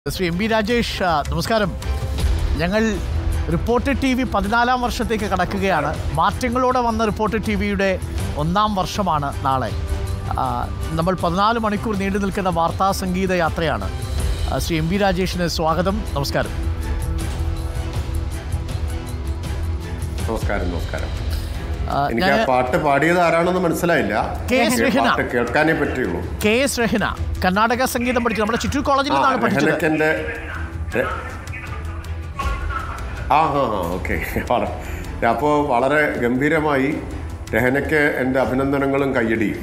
Shri M B Rajesh ആ, നമസ്കാരം ഞങ്ങൾ റിപ്പോർട്ടർ ടി വി പതിനാലാം വർഷത്തേക്ക് കടക്കുകയാണ് മാറ്റങ്ങളോടെ വന്ന റിപ്പോർട്ടർ ടി വിയുടെ ഒന്നാം വർഷമാണ് നാളെ ആ, നമ്മൾ പതിനാല് മണിക്കൂർ നീണ്ടു നിൽക്കുന്ന വാർത്താ സംഗീത യാത്രയാണ് ആ, ശ്രീ എം ബി രാജേഷിന് സ്വാഗതം നമസ്കാരം നമസ്കാരം നമസ്കാരം ആ, എനിക്ക് ആ ഞാൻ പാട്ട് പാടിയത് ആരാണെന്ന് മനസ്സിലായില്ല കെ എസ് ഈ രഹന. പാട്ട് കേൾക്കാനേ പറ്റുള്ളൂ കെ എസ് രഹന കർണാടക സംഗീതം പഠിച്ചത് നമ്മുടെ ചിറ്റൂർ കോളേജിൽ നിന്നാണ് പഠിച്ചത് രഹനക്കെന്റെ രെ- ആ ഹാ ഹാ ഓക്കെ അപ്പോൾ വളരെ ഗംഭീരമായി രഹനയ്ക്ക് എൻ്റെ അഭിനന്ദനങ്ങളും കയ്യടിയും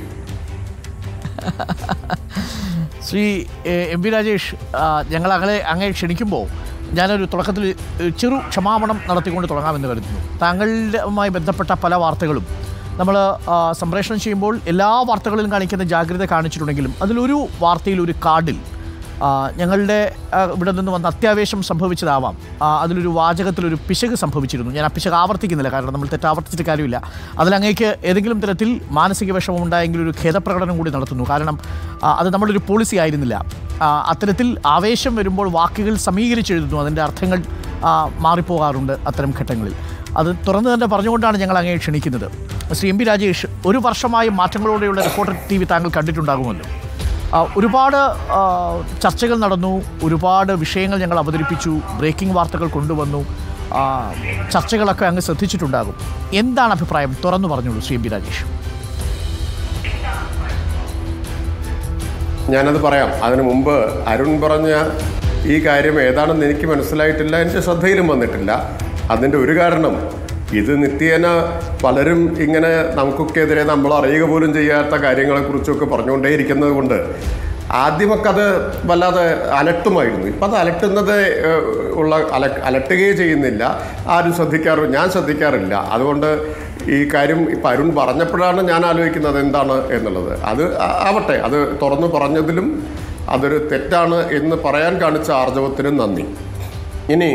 Shri A, M V Rajesh ആ, ഞങ്ങൾ അങ്ങനെ അങ്ങനെ ക്ഷണിക്കുമ്പോൾ ഞാനൊരു തുടക്കത്തിൽ ഏ, ചെറു ക്ഷമാപണം നടത്തിക്കൊണ്ട് തുടങ്ങാമെന്ന് കരുതുന്നു താങ്കളുമായി ബന്ധപ്പെട്ട പല വാർത്തകളും നമ്മൾ സംപ്രേഷണം ചെയ്യുമ്പോൾ എല്ലാ വാർത്തകളിലും കാണിക്കുന്ന ജാഗ്രത കാണിച്ചിട്ടുണ്ടെങ്കിലും അതിലൊരു വാർത്തയിൽ ഒരു കാർഡിൽ ആ, ഞങ്ങളുടെ ആ, ഇവിടെ നിന്ന് വന്ന അത്യാവേശം സംഭവിച്ചതാവാം ആ, അതിലൊരു വാചകത്തിലൊരു പിശക് സംഭവിച്ചിരുന്നു ഞാൻ ആ പിശക് ആവർത്തിക്കുന്നില്ല കാരണം നമ്മൾ തെറ്റാവർത്തിച്ചിട്ട് കാര്യമില്ല അതിലങ്ങേക്ക് ഏതെങ്കിലും തരത്തിൽ മാനസിക വിഷമം ഉണ്ടായെങ്കിൽ ഒരു ഖേദപ്രകടനം കൂടി നടത്തുന്നു കാരണം ആ, അത് നമ്മുടെ ഒരു പോളിസി ആയിരുന്നില്ല ആ, അത്തരത്തിൽ ആവേശം വരുമ്പോൾ വാക്കുകൾ സമീകരിച്ചെഴുതുന്നു അതിൻ്റെ അർത്ഥങ്ങൾ ആ, മാറിപ്പോകാറുണ്ട് അത്തരം ഘട്ടങ്ങളിൽ അത് തുറന്നു തന്നെ പറഞ്ഞുകൊണ്ടാണ് ഞങ്ങൾ അങ്ങേ ക്ഷണിക്കുന്നത് ശ്രീ എം പി രാജേഷ് ഒരു വർഷമായി മാറ്റങ്ങളോടെയുള്ള റിപ്പോർട്ടർ ടി വി താങ്കൾ കണ്ടിട്ടുണ്ടാകുമല്ലോ ആ, ഒരുപാട് ആ, ചർച്ചകൾ നടന്നു ഒരുപാട് വിഷയങ്ങൾ ഞങ്ങൾ അവതരിപ്പിച്ചു ബ്രേക്കിംഗ് വാർത്തകൾ കൊണ്ടുവന്നു ആ, ചർച്ചകളൊക്കെ അങ്ങ് ശ്രദ്ധിച്ചിട്ടുണ്ടാകും എന്താണ് അഭിപ്രായം തുറന്നു പറഞ്ഞോളൂ ശ്രീ എം പി രാജേഷ് ഞാനത് പറയാം അതിനു മുമ്പ് അരുൺ പറഞ്ഞ ഈ കാര്യം ഏതാണെന്ന് എനിക്ക് മനസ്സിലായിട്ടില്ല എൻ്റെ ശ്രദ്ധയിലും വന്നിട്ടില്ല അതിൻ്റെ ഒരു കാരണം ഇത് നിത്യേന പലരും ഇങ്ങനെ നമുക്കൊക്കെതിരെ നമ്മൾ അറിയുക പോലും ചെയ്യാത്ത കാര്യങ്ങളെക്കുറിച്ചൊക്കെ പറഞ്ഞുകൊണ്ടേയിരിക്കുന്നത് കൊണ്ട് ആദ്യമൊക്കെ അത് വല്ലാതെ അലട്ടുമായിരുന്നു ഇപ്പം അത് അലട്ടുന്നത് ഏഹ്, ഉള്ള അല അലട്ടുകയേ ചെയ്യുന്നില്ല ആരും ശ്രദ്ധിക്കാറ് ഞാൻ ശ്രദ്ധിക്കാറില്ല അതുകൊണ്ട് ഈ കാര്യം ഇപ്പം അരുൺ പറഞ്ഞപ്പോഴാണ് ഞാൻ ആലോചിക്കുന്നത് എന്താണ് എന്നുള്ളത് അത് ആ- ആവട്ടെ അത് തുറന്നു പറഞ്ഞതിലും അതൊരു തെറ്റാണ് എന്ന് പറയാൻ കാണിച്ച ആർജവത്തിനും നന്ദി ഇനി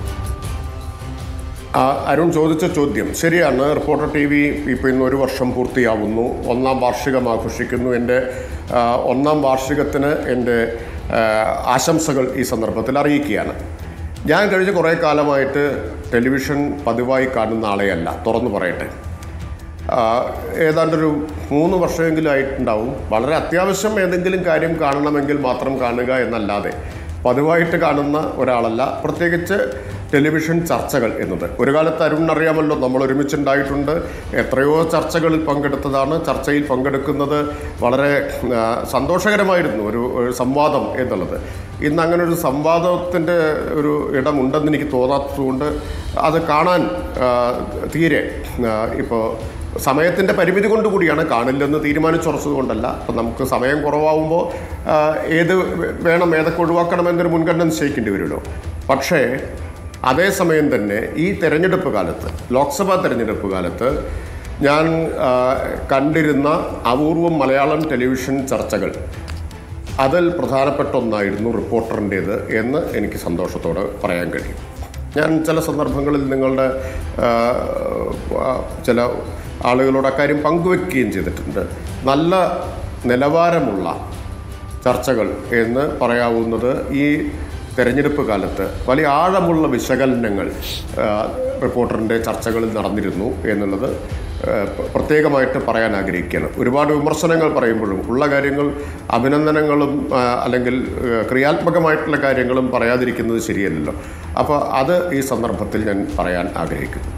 ആ, അരുൺ ചോദിച്ച ചോദ്യം ശരിയാണ് റിപ്പോർട്ടർ ടി വി ഇപ്പോൾ ഇന്ന് ഒരു വർഷം പൂർത്തിയാവുന്നു ഒന്നാം വാർഷികം ആഘോഷിക്കുന്നു എൻ്റെ ആ, ഒന്നാം വാർഷികത്തിന് എൻ്റെ ആ, ആശംസകൾ ഈ സന്ദർഭത്തിൽ അറിയിക്കുകയാണ് ഞാൻ കഴിഞ്ഞ കുറേ കാലമായിട്ട് ടെലിവിഷൻ പതിവായി കാണുന്ന ആളെയല്ല തുറന്നു പറയട്ടെ ആ, ഏതാണ്ടൊരു മൂന്ന് വർഷമെങ്കിലും ആയിട്ടുണ്ടാവും വളരെ അത്യാവശ്യം ഏതെങ്കിലും കാര്യം കാണണമെങ്കിൽ മാത്രം കാണുക എന്നല്ലാതെ പതിവായിട്ട് കാണുന്ന ഒരാളല്ല പ്രത്യേകിച്ച് ടെലിവിഷൻ ചർച്ചകൾ എന്നത് ഒരു കാലത്ത് അരുണിനറിയാമല്ലോ നമ്മൾ ഒരുമിച്ചുണ്ടായിട്ടുണ്ട് എത്രയോ ചർച്ചകളിൽ പങ്കെടുത്തതാണ് ചർച്ചയിൽ പങ്കെടുക്കുന്നത് വളരെ ആ, സന്തോഷകരമായിരുന്നു ഒരു ഒരു സംവാദം എന്നുള്ളത് ഇന്ന് അങ്ങനെ ഒരു സംവാദത്തിൻ്റെ ഒരു ഇടമുണ്ടെന്ന് എനിക്ക് തോന്നാത്തതുകൊണ്ട് അത് കാണാൻ ആ, തീരെ ഇപ്പോൾ സമയത്തിൻ്റെ പരിമിതി കൊണ്ട് കൂടിയാണ് കാണില്ലെന്ന് തീരുമാനിച്ചുറച്ചത് കൊണ്ടല്ല അപ്പം നമുക്ക് സമയം കുറവാകുമ്പോൾ ആ, ഏത് വേണം ഏതൊക്കെ ഒഴിവാക്കണമെന്നൊരു മുൻഗണന നിശ്ചയിക്കേണ്ടി വരുമല്ലോ പക്ഷേ അതേസമയം തന്നെ ഈ തെരഞ്ഞെടുപ്പ് കാലത്ത് ലോക്സഭാ തെരഞ്ഞെടുപ്പ് കാലത്ത് ഞാൻ ആ, കണ്ടിരുന്ന അപൂർവം മലയാളം ടെലിവിഷൻ ചർച്ചകൾ അതിൽ പ്രധാനപ്പെട്ട ഒന്നായിരുന്നു റിപ്പോർട്ടറിൻ്റേത് എന്ന് എനിക്ക് സന്തോഷത്തോടെ പറയാൻ കഴിയും ഞാൻ ചില സന്ദർഭങ്ങളിൽ നിങ്ങളുടെ ആ, ആ, ചില ആളുകളോട് അക്കാര്യം പങ്കുവെക്കുകയും ചെയ്തിട്ടുണ്ട് നല്ല നിലവാരമുള്ള ചർച്ചകൾ എന്ന് പറയാവുന്നത് ഈ തെരഞ്ഞെടുപ്പ് കാലത്ത് വലിയ ആഴമുള്ള വിശകലനങ്ങൾ ആ, റിപ്പോർട്ടറിൻ്റെ ചർച്ചകളിൽ നടന്നിരുന്നു എന്നുള്ളത് ആ, പ്ര- പ്രത്യേകമായിട്ട് പറയാൻ ആഗ്രഹിക്കുകയാണ് ഒരുപാട് വിമർശനങ്ങൾ പറയുമ്പോഴും ഉള്ള കാര്യങ്ങൾ അഭിനന്ദനങ്ങളും ആ, അല്ലെങ്കിൽ ആ, ക്രിയാത്മകമായിട്ടുള്ള കാര്യങ്ങളും പറയാതിരിക്കുന്നത് ശരിയല്ലല്ലോ അപ്പോൾ അത് ഈ സന്ദർഭത്തിൽ ഞാൻ പറയാൻ ആഗ്രഹിക്കുന്നു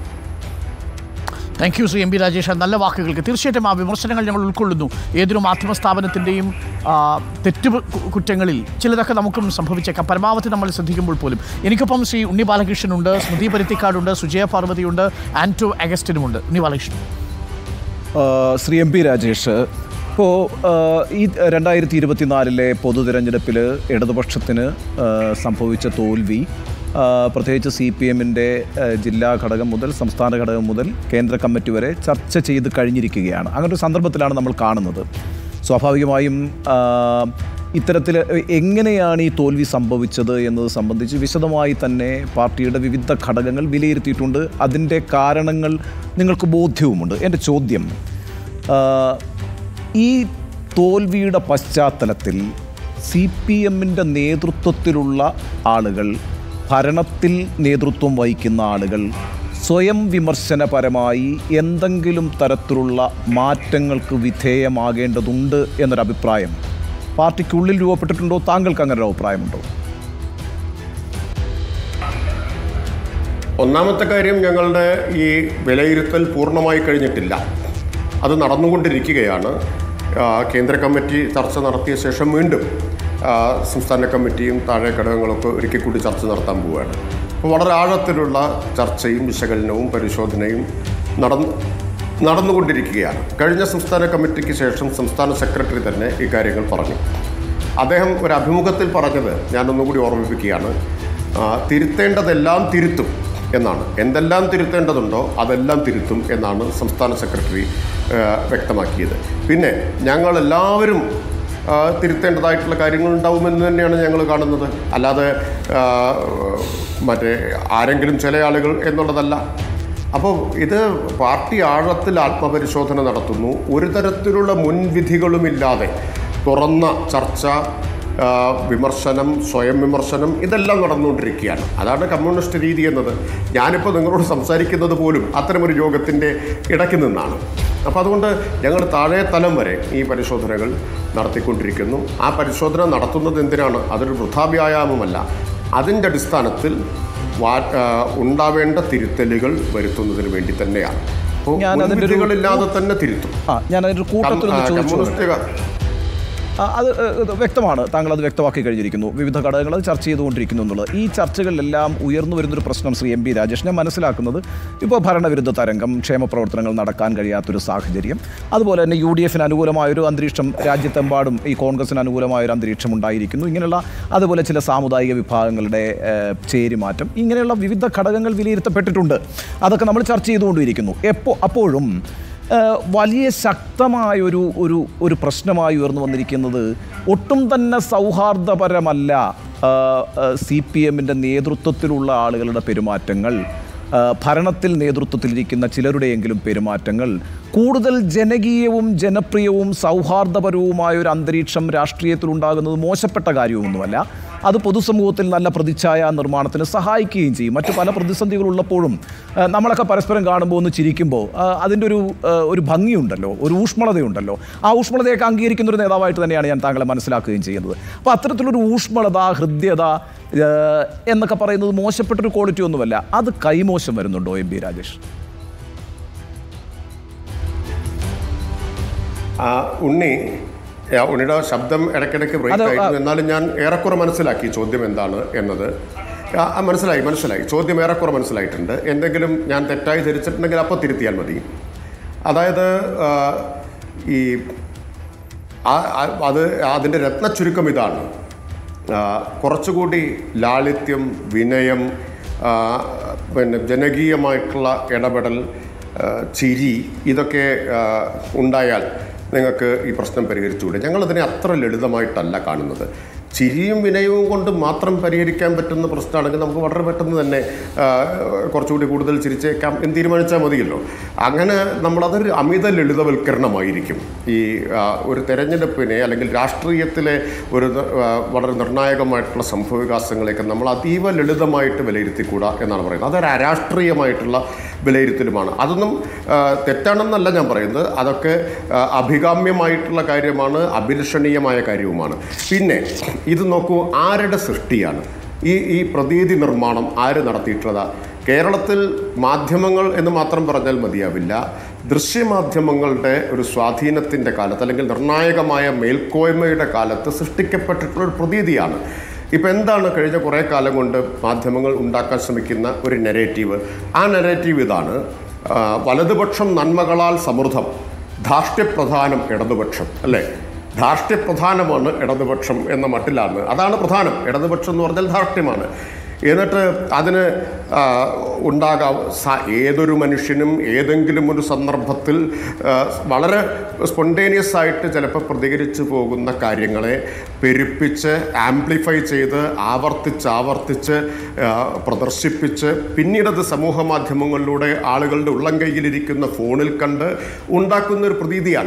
thank you Shri M P Rajesh നല്ല വാക്കുകൾക്ക് തീർച്ചയായിട്ടും ആ വിമർശനങ്ങൾ ഞങ്ങൾ ഉൾക്കൊള്ളുന്നു ഏതൊരു മാധ്യമ സ്ഥാപനത്തിൻ്റെയും ആ, തെറ്റ് കു- കുറ്റങ്ങളിൽ ചിലതൊക്കെ നമുക്കും സംഭവിച്ചേക്കാം പരമാവധി നമ്മൾ ശ്രദ്ധിക്കുമ്പോൾ പോലും എനിക്കൊപ്പം ശ്രീ ഉണ്ണി ബാലകൃഷ്ണനുണ്ട് സ്മൃതി പരുത്തിക്കാടുണ്ട് സുജയ പാർവതിയുണ്ട് ആൻറ്റോ അഗസ്റ്റിനുമുണ്ട് ഉണ്ണി ബാലകൃഷ്ണൻ ആ, ശ്രീ എം പി രാജേഷ് ഇപ്പോൾ ഈ രണ്ടായിരത്തി ഇരുപത്തിനാലിലെ പൊതു തിരഞ്ഞെടുപ്പിൽ ഇടതുപക്ഷത്തിന് ആ, സംഭവിച്ച തോൽവി ആ, പ്രത്യേകിച്ച് സി പി എമ്മിൻ്റെ ജില്ലാ ഘടകം മുതൽ സംസ്ഥാന ഘടകം മുതൽ കേന്ദ്ര കമ്മിറ്റി വരെ ചർച്ച ചെയ്ത് കഴിഞ്ഞിരിക്കുകയാണ് അങ്ങനെ ഒരു സന്ദർഭത്തിലാണ് നമ്മൾ കാണുന്നത് സ്വാഭാവികമായും ആ, ഇത്തരത്തിൽ എങ്ങനെയാണ് ഈ തോൽവി സംഭവിച്ചത് എന്നത് സംബന്ധിച്ച് വിശദമായി തന്നെ പാർട്ടിയുടെ വിവിധ ഘടകങ്ങൾ വിലയിരുത്തിയിട്ടുണ്ട് അതിൻ്റെ കാരണങ്ങൾ നിങ്ങൾക്ക് ബോധ്യവുമുണ്ട് എൻ്റെ ചോദ്യം ആ, ഈ തോൽവിയുടെ പശ്ചാത്തലത്തിൽ സി പി എമ്മിൻ്റെ നേതൃത്വത്തിലുള്ള ആളുകൾ ഭരണത്തിൽ നേതൃത്വം വഹിക്കുന്ന ആളുകൾ സ്വയം വിമർശനപരമായി എന്തെങ്കിലും തരത്തിലുള്ള മാറ്റങ്ങൾക്ക് വിധേയമാകേണ്ടതുണ്ട് എന്നൊരു അഭിപ്രായം പാർട്ടിക്കുള്ളിൽ രൂപപ്പെട്ടിട്ടുണ്ടോ താങ്കൾക്ക് അങ്ങനെ ഒരു അഭിപ്രായമുണ്ടോ ഒന്നാമത്തെ കാര്യം ഞങ്ങളുടെ ഈ വിലയിരുത്തൽ പൂർണ്ണമായി കഴിഞ്ഞിട്ടില്ല അത് നടന്നുകൊണ്ടിരിക്കുകയാണ് ആ, കേന്ദ്ര കമ്മിറ്റി ചർച്ച നടത്തിയ ശേഷം വീണ്ടും ആ, സംസ്ഥാന കമ്മിറ്റിയും താഴെ ഘടകങ്ങളൊക്കെ ഒരിക്കൽ കൂടി ചർച്ച നടത്താൻ പോവുകയാണ് അപ്പോൾ വളരെ ആഴത്തിലുള്ള ചർച്ചയും വിശകലനവും പരിശോധനയും നടന്ന് നടന്നുകൊണ്ടിരിക്കുകയാണ് കഴിഞ്ഞ സംസ്ഥാന കമ്മിറ്റിക്ക് ശേഷം സംസ്ഥാന സെക്രട്ടറി തന്നെ ഈ കാര്യങ്ങൾ പറഞ്ഞു അദ്ദേഹം ഒരു അഭിമുഖത്തിൽ പറഞ്ഞത് ഞാനൊന്നുകൂടി ഓർമ്മിപ്പിക്കുകയാണ് ആ, തിരുത്തേണ്ടതെല്ലാം തിരുത്തും എന്നാണ് എന്തെല്ലാം തിരുത്തേണ്ടതുണ്ടോ അതെല്ലാം തിരുത്തും എന്നാണ് സംസ്ഥാന സെക്രട്ടറി ആ, വ്യക്തമാക്കിയത് പിന്നെ ഞങ്ങളെല്ലാവരും ആ, തിരുത്തേണ്ടതായിട്ടുള്ള കാര്യങ്ങൾ ഉണ്ടാവുമെന്ന് തന്നെയാണ് ഞങ്ങൾ കാണുന്നത് അല്ലാതെ ആ, മറ്റേ ആരെങ്കിലും ചില ആളുകൾ എന്നുള്ളതല്ല അപ്പോൾ ഇത് പാർട്ടി ആഴത്തിൽ ആത്മപരിശോധന നടത്തുന്നു ഒരു തരത്തിലുള്ള മുൻവിധികളുമില്ലാതെ തുറന്ന ചർച്ച ആ, വിമർശനം സ്വയം വിമർശനം ഇതെല്ലാം നടന്നുകൊണ്ടിരിക്കുകയാണ് അതാണ് കമ്മ്യൂണിസ്റ്റ് രീതി എന്നത് ഞാനിപ്പോൾ നിങ്ങളോട് സംസാരിക്കുന്നത് പോലും അത്തരമൊരു യോഗത്തിൻ്റെ ഇടയ്ക്ക് നിന്നാണ് അപ്പോൾ അതുകൊണ്ട് ഞങ്ങൾ താഴെ തലം വരെ ഈ പരിശോധനകൾ നടത്തിക്കൊണ്ടിരിക്കുന്നു ആ പരിശോധന നടത്തുന്നത് എന്തിനാണ് അതൊരു വൃഥാവ്യായാമമല്ല അതിൻ്റെ അടിസ്ഥാനത്തിൽ വാ ആ, ഉണ്ടാവേണ്ട തിരുത്തലുകൾ വരുത്തുന്നതിന് വേണ്ടി തന്നെയാണ് അപ്പോൾ ഞാൻ അതിൻ്റെ ഒരു- മുൻവിധികളില്ലാതെ തന്നെ തിരുത്തും ആ ഞാൻ അതിൻ്റെ കൂട്ടത്തിൽ കം- ആ, നിന്ന് ചോദിച്ചു കമ്മ്യൂണിസ്റ്റ് ആ, അത് ഏ, ഇത് വ്യക്തമാണ് താങ്കൾ അത് വ്യക്തമാക്കി കഴിഞ്ഞിരിക്കുന്നു വിവിധ ഘടകങ്ങൾ അത് ചർച്ച ചെയ്തുകൊണ്ടിരിക്കുന്നു എന്നുള്ളത് ഈ ചർച്ചകളിലെല്ലാം ഉയർന്നു വരുന്നൊരു പ്രശ്നം ശ്രീ എം പി രാജേഷ് ഞാൻ മനസ്സിലാക്കുന്നത് ഇപ്പോൾ ഭരണവിരുദ്ധ തരംഗം ക്ഷേമ പ്രവർത്തനങ്ങൾ നടക്കാൻ കഴിയാത്തൊരു സാഹചര്യം അതുപോലെ തന്നെ യു ഡി എഫിന് അനുകൂലമായൊരു അന്തരീക്ഷം രാജ്യത്തെമ്പാടും ഈ കോൺഗ്രസിന് അനുകൂലമായൊരു അന്തരീക്ഷം ഉണ്ടായിരിക്കുന്നു ഇങ്ങനെയുള്ള അതുപോലെ ചില സാമുദായിക വിഭാഗങ്ങളുടെ ഏ, ചേരിമാറ്റം ഇങ്ങനെയുള്ള വിവിധ ഘടകങ്ങൾ വിലയിരുത്തപ്പെട്ടിട്ടുണ്ട് അതൊക്കെ നമ്മൾ ചർച്ച ചെയ്തുകൊണ്ടിരിക്കുന്നു എപ്പോൾ അപ്പോഴും ഏഹ് വലിയ ശക്തമായൊരു ഒരു ഒരു പ്രശ്നമായി ഉയർന്നു വന്നിരിക്കുന്നത് ഒട്ടും തന്നെ സൗഹാർദ്ദപരമല്ല സി പി എമ്മിൻ്റെ നേതൃത്വത്തിലുള്ള ആളുകളുടെ പെരുമാറ്റങ്ങൾ ഏഹ് ഭരണത്തിൽ നേതൃത്വത്തിലിരിക്കുന്ന ചിലരുടെയെങ്കിലും പെരുമാറ്റങ്ങൾ കൂടുതൽ ജനകീയവും ജനപ്രിയവും സൗഹാർദ്ദപരവുമായ ഒരു അന്തരീക്ഷം രാഷ്ട്രീയത്തിൽ ഉണ്ടാകുന്നത് മോശപ്പെട്ട കാര്യമൊന്നുമല്ല അത് പൊതുസമൂഹത്തിൽ നല്ല പ്രതിച്ഛായ നിർമ്മാണത്തിന് സഹായിക്കുകയും ചെയ്യും മറ്റു പല പ്രതിസന്ധികളുള്ളപ്പോഴും ആ, നമ്മളൊക്കെ പരസ്പരം കാണുമ്പോൾ ഒന്ന് ചിരിക്കുമ്പോൾ ആ, അതിൻ്റെ ഒരു ആ, ഒരു ഭംഗിയുണ്ടല്ലോ ഒരു ഊഷ്മളതയുണ്ടല്ലോ ആ ഊഷ്മളതയൊക്കെ അംഗീകരിക്കുന്ന ഒരു നേതാവായിട്ട് തന്നെയാണ് ഞാൻ താങ്കളെ മനസ്സിലാക്കുകയും ചെയ്യുന്നത് അപ്പോൾ അത്തരത്തിലൊരു ഊഷ്മളത ഹൃദ്യത ആ, എന്നൊക്കെ പറയുന്നത് മോശപ്പെട്ടൊരു ക്വാളിറ്റി ഒന്നുമല്ല അത് കൈമോശം വരുന്നുണ്ടോ എം പി രാജേഷ് ആ, ഉണ്ണി ആ, ഉണ്ണിയുടെ ശബ്ദം ഇടയ്ക്കിടയ്ക്ക് ബ്രേക്ക് അത് ആ- ആയിരുന്നു എന്നാലും ഞാൻ ഏറെക്കുറെ മനസ്സിലാക്കി ചോദ്യം എന്താണ് എന്നത് ആ, ആ, മനസ്സിലായി മനസ്സിലായി ചോദ്യം ഏറെക്കുറെ മനസ്സിലായിട്ടുണ്ട് എന്തെങ്കിലും ഞാൻ തെറ്റായി ധരിച്ചിട്ടുണ്ടെങ്കിൽ അപ്പോൾ തിരുത്തിയാൽ മതി അതായത് ആ, ഈ ആ- ആ- അത് അതിൻ്റെ രത്ന ചുരുക്കം ഇതാണ് ആ, കുറച്ചുകൂടി ലാളിത്യം വിനയം ആ, പിന്നെ ജനകീയമായിട്ടുള്ള ഇടപെടൽ ആ, ചിരി ഇതൊക്കെ ആ, ഉണ്ടായാൽ നിങ്ങൾക്ക് ഈ പ്രശ്നം പരിഹരിച്ചുകൂടെ ഞങ്ങളതിനെ അത്ര ലളിതമായിട്ടല്ല കാണുന്നത് ചിരിയും വിനയവും കൊണ്ട് മാത്രം പരിഹരിക്കാൻ പറ്റുന്ന പ്രശ്നമാണെങ്കിൽ നമുക്ക് വളരെ പെട്ടെന്ന് തന്നെ ആ, കുറച്ചുകൂടി കൂടുതൽ ചിരിച്ചേക്കാം എന്ന് തീരുമാനിച്ചാൽ മതിയല്ലോ അങ്ങനെ നമ്മളതൊരു അമിത ലളിതവൽക്കരണമായിരിക്കും ഈ ആ, ഒരു തെരഞ്ഞെടുപ്പിനെ അല്ലെങ്കിൽ രാഷ്ട്രീയത്തിലെ ഒരു ന- ആ, വളരെ നിർണായകമായിട്ടുള്ള സംഭവവികാസങ്ങളെയൊക്കെ നമ്മൾ അതീവ ലളിതമായിട്ട് വിലയിരുത്തിക്കൂടാ എന്നാണ് പറയുന്നത് അതൊരു അരാഷ്ട്രീയമായിട്ടുള്ള വിലയിരുത്തലുമാണ് അതൊന്നും ആ, തെറ്റാണെന്നല്ല ഞാൻ പറയുന്നത് അതൊക്കെ ആ, അഭികാമ്യമായിട്ടുള്ള കാര്യമാണ് അഭിലഷണീയമായ കാര്യവുമാണ് പിന്നെ ഇത് നോക്കൂ ആരുടെ സൃഷ്ടിയാണ് ഈ ഈ പ്രതീതി നിർമ്മാണം ആര് നടത്തിയിട്ടുള്ളതാ കേരളത്തിൽ മാധ്യമങ്ങൾ എന്ന് മാത്രം പറഞ്ഞാൽ മതിയാവില്ല ദൃശ്യമാധ്യമങ്ങളുടെ ഒരു സ്വാധീനത്തിൻ്റെ കാലത്ത് അല്ലെങ്കിൽ നിർണായകമായ മേൽക്കോയ്മയുടെ കാലത്ത് സൃഷ്ടിക്കപ്പെട്ടിട്ടുള്ള ഒരു പ്രതീതിയാണ് ഇപ്പം എന്താണ് കഴിഞ്ഞ കുറേ കാലം കൊണ്ട് മാധ്യമങ്ങൾ ഉണ്ടാക്കാൻ ശ്രമിക്കുന്ന ഒരു നെറേറ്റീവ് ആ നെറേറ്റീവ് ഇതാണ് ആ, വലതുപക്ഷം നന്മകളാൽ സമൃദ്ധം ധാർഷ്ട്യപ്രധാനം ഇടതുപക്ഷം അല്ലേ ധാർഷ്ട്യപ്രധാനമാണ് ഇടതുപക്ഷം എന്ന മട്ടിലാണ് അതാണ് പ്രധാനം ഇടതുപക്ഷം എന്ന് പറഞ്ഞാൽ ധാർഷ്ട്യമാണ് എന്നിട്ട് അതിന് ആ, ഉണ്ടാകാം സ- ഏതൊരു മനുഷ്യനും ഏതെങ്കിലും ഒരു സന്ദർഭത്തിൽ ആ, വളരെ സ്പോണ്ടേനിയസ് ആയിട്ട് ചിലപ്പോൾ പ്രതികരിച്ചു പോകുന്ന കാര്യങ്ങളെ പെരുപ്പിച്ച് ആംപ്ലിഫൈ ചെയ്ത് ആവർത്തിച്ച് ആവർത്തിച്ച് ആ, പ്രദർശിപ്പിച്ച് പിന്നീടത് സമൂഹ മാധ്യമങ്ങളിലൂടെ ആളുകളുടെ ഉള്ളം കൈയിലിരിക്കുന്ന ഫോണിൽ കണ്ട് ഉണ്ടാക്കുന്ന ഒരു പ്രതീതിയാണ്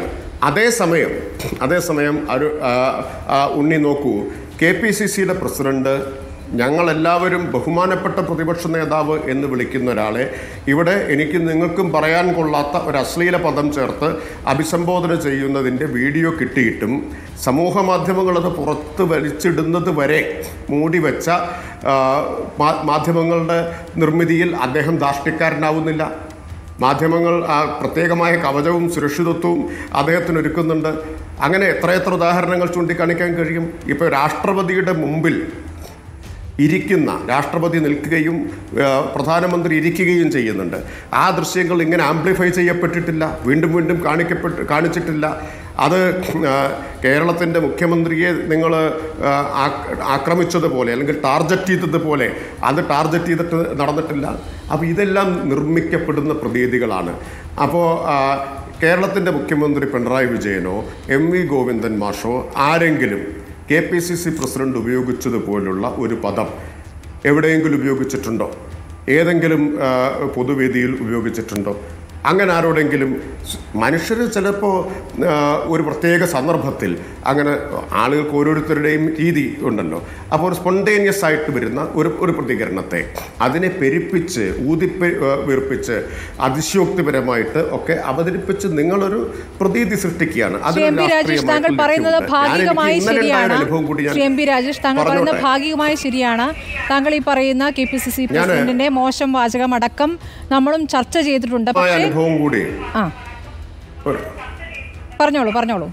അതേസമയം അതേസമയം ഒരു ആ, ആ, ഉണ്ണി നോക്കൂ കെ പി സി സിയുടെ പ്രസിഡന്റ് ഞങ്ങളെല്ലാവരും ബഹുമാനപ്പെട്ട പ്രതിപക്ഷ നേതാവ് എന്ന് വിളിക്കുന്ന ഒരാളെ ഇവിടെ എനിക്ക് നിങ്ങൾക്കും പറയാൻ കൊള്ളാത്ത ഒരു അശ്ലീല പദം ചേർത്ത് അഭിസംബോധന ചെയ്യുന്നതിൻ്റെ വീഡിയോ കിട്ടിയിട്ടും സമൂഹ മാധ്യമങ്ങൾ അത് പുറത്ത് വലിച്ചിടുന്നത് വരെ മൂടി വെച്ച ആ, മാ- മാധ്യമങ്ങളുടെ നിർമ്മിതിയിൽ അദ്ദേഹം ധാർഷ്ട്യക്കാരനാവുന്നില്ല മാധ്യമങ്ങൾ ആ പ്രത്യേകമായ കവചവും സുരക്ഷിതത്വവും അദ്ദേഹത്തിന് ഒരുക്കുന്നുണ്ട് അങ്ങനെ എത്രയെത്ര ഉദാഹരണങ്ങൾ ചൂണ്ടിക്കാണിക്കാൻ കഴിയും ഇപ്പോൾ രാഷ്ട്രപതിയുടെ മുമ്പിൽ ഇരിക്കുന്ന രാഷ്ട്രപതി നിൽക്കുകയും ആ, പ്രധാനമന്ത്രി ഇരിക്കുകയും ചെയ്യുന്നുണ്ട് ആ ദൃശ്യങ്ങൾ ഇങ്ങനെ ആംപ്ലിഫൈ ചെയ്യപ്പെട്ടിട്ടില്ല വീണ്ടും വീണ്ടും കാണിക്കപ്പെട്ട് കാണിച്ചിട്ടില്ല അത് ആ, കേരളത്തിൻ്റെ മുഖ്യമന്ത്രിയെ നിങ്ങൾ ആ, ആക്- ആക്രമിച്ചതുപോലെ അല്ലെങ്കിൽ ടാർഗറ്റ് ചെയ്തതുപോലെ അത് ടാർഗറ്റ് ചെയ്തിട്ട് നടന്നിട്ടില്ല അപ്പോൾ ഇതെല്ലാം നിർമ്മിക്കപ്പെടുന്ന പ്രതീതികളാണ് അപ്പോൾ കേരളത്തിൻ്റെ മുഖ്യമന്ത്രി പിണറായി വിജയനോ എം വി ഗോവിന്ദൻ മാഷോ ആരെങ്കിലും K P C C president ഉപയോഗിച്ചതുപോലുള്ള ഒരു പദം എവിടെയെങ്കിലും ഉപയോഗിച്ചിട്ടുണ്ടോ ഏതെങ്കിലും ആ, പൊതുവേദിയിൽ ഉപയോഗിച്ചിട്ടുണ്ടോ അങ്ങനെ ആരോടെങ്കിലും മനുഷ്യർ ചിലപ്പോൾ ഒരു പ്രത്യേക സന്ദർഭത്തിൽ അങ്ങനെ ആളുകൾക്ക് ഓരോരുത്തരുടെയും രീതി ഉണ്ടല്ലോ അപ്പോൾ ഒരു സ്പോണ്ടേനിയസ് ആയിട്ട് വരുന്ന ഒരു ഒരു പ്രതികരണത്തെ അതിനെ പെരുപ്പിച്ച് ഊതിപ്പെ ആ, വീർപ്പിച്ച് അതിശയോക്തിപരമായിട്ട് ഒക്കെ അവതരിപ്പിച്ച് നിങ്ങളൊരു പ്രതീതി സൃഷ്ടിക്കുകയാണ് ശ്രീ എം പി രാജേഷ് താങ്കൾ പറയുന്നത് ഭാഗികമായി ശരിയാണ് ശ്രീ എം പി രാജേഷ് താങ്കൾ പറയുന്നത് ഭാഗികമായി ശരിയാണ് താങ്കൾ ഈ പറയുന്ന കെ പി സി സി പ്രസിഡന്റിന്റെ മോശം വാചകം അടക്കം നമ്മളും ചർച്ച ചെയ്തിട്ടുണ്ട് പക്ഷേ അനുഭവം കൂടി ആ ഒരു- പറഞ്ഞോളൂ പറഞ്ഞോളൂ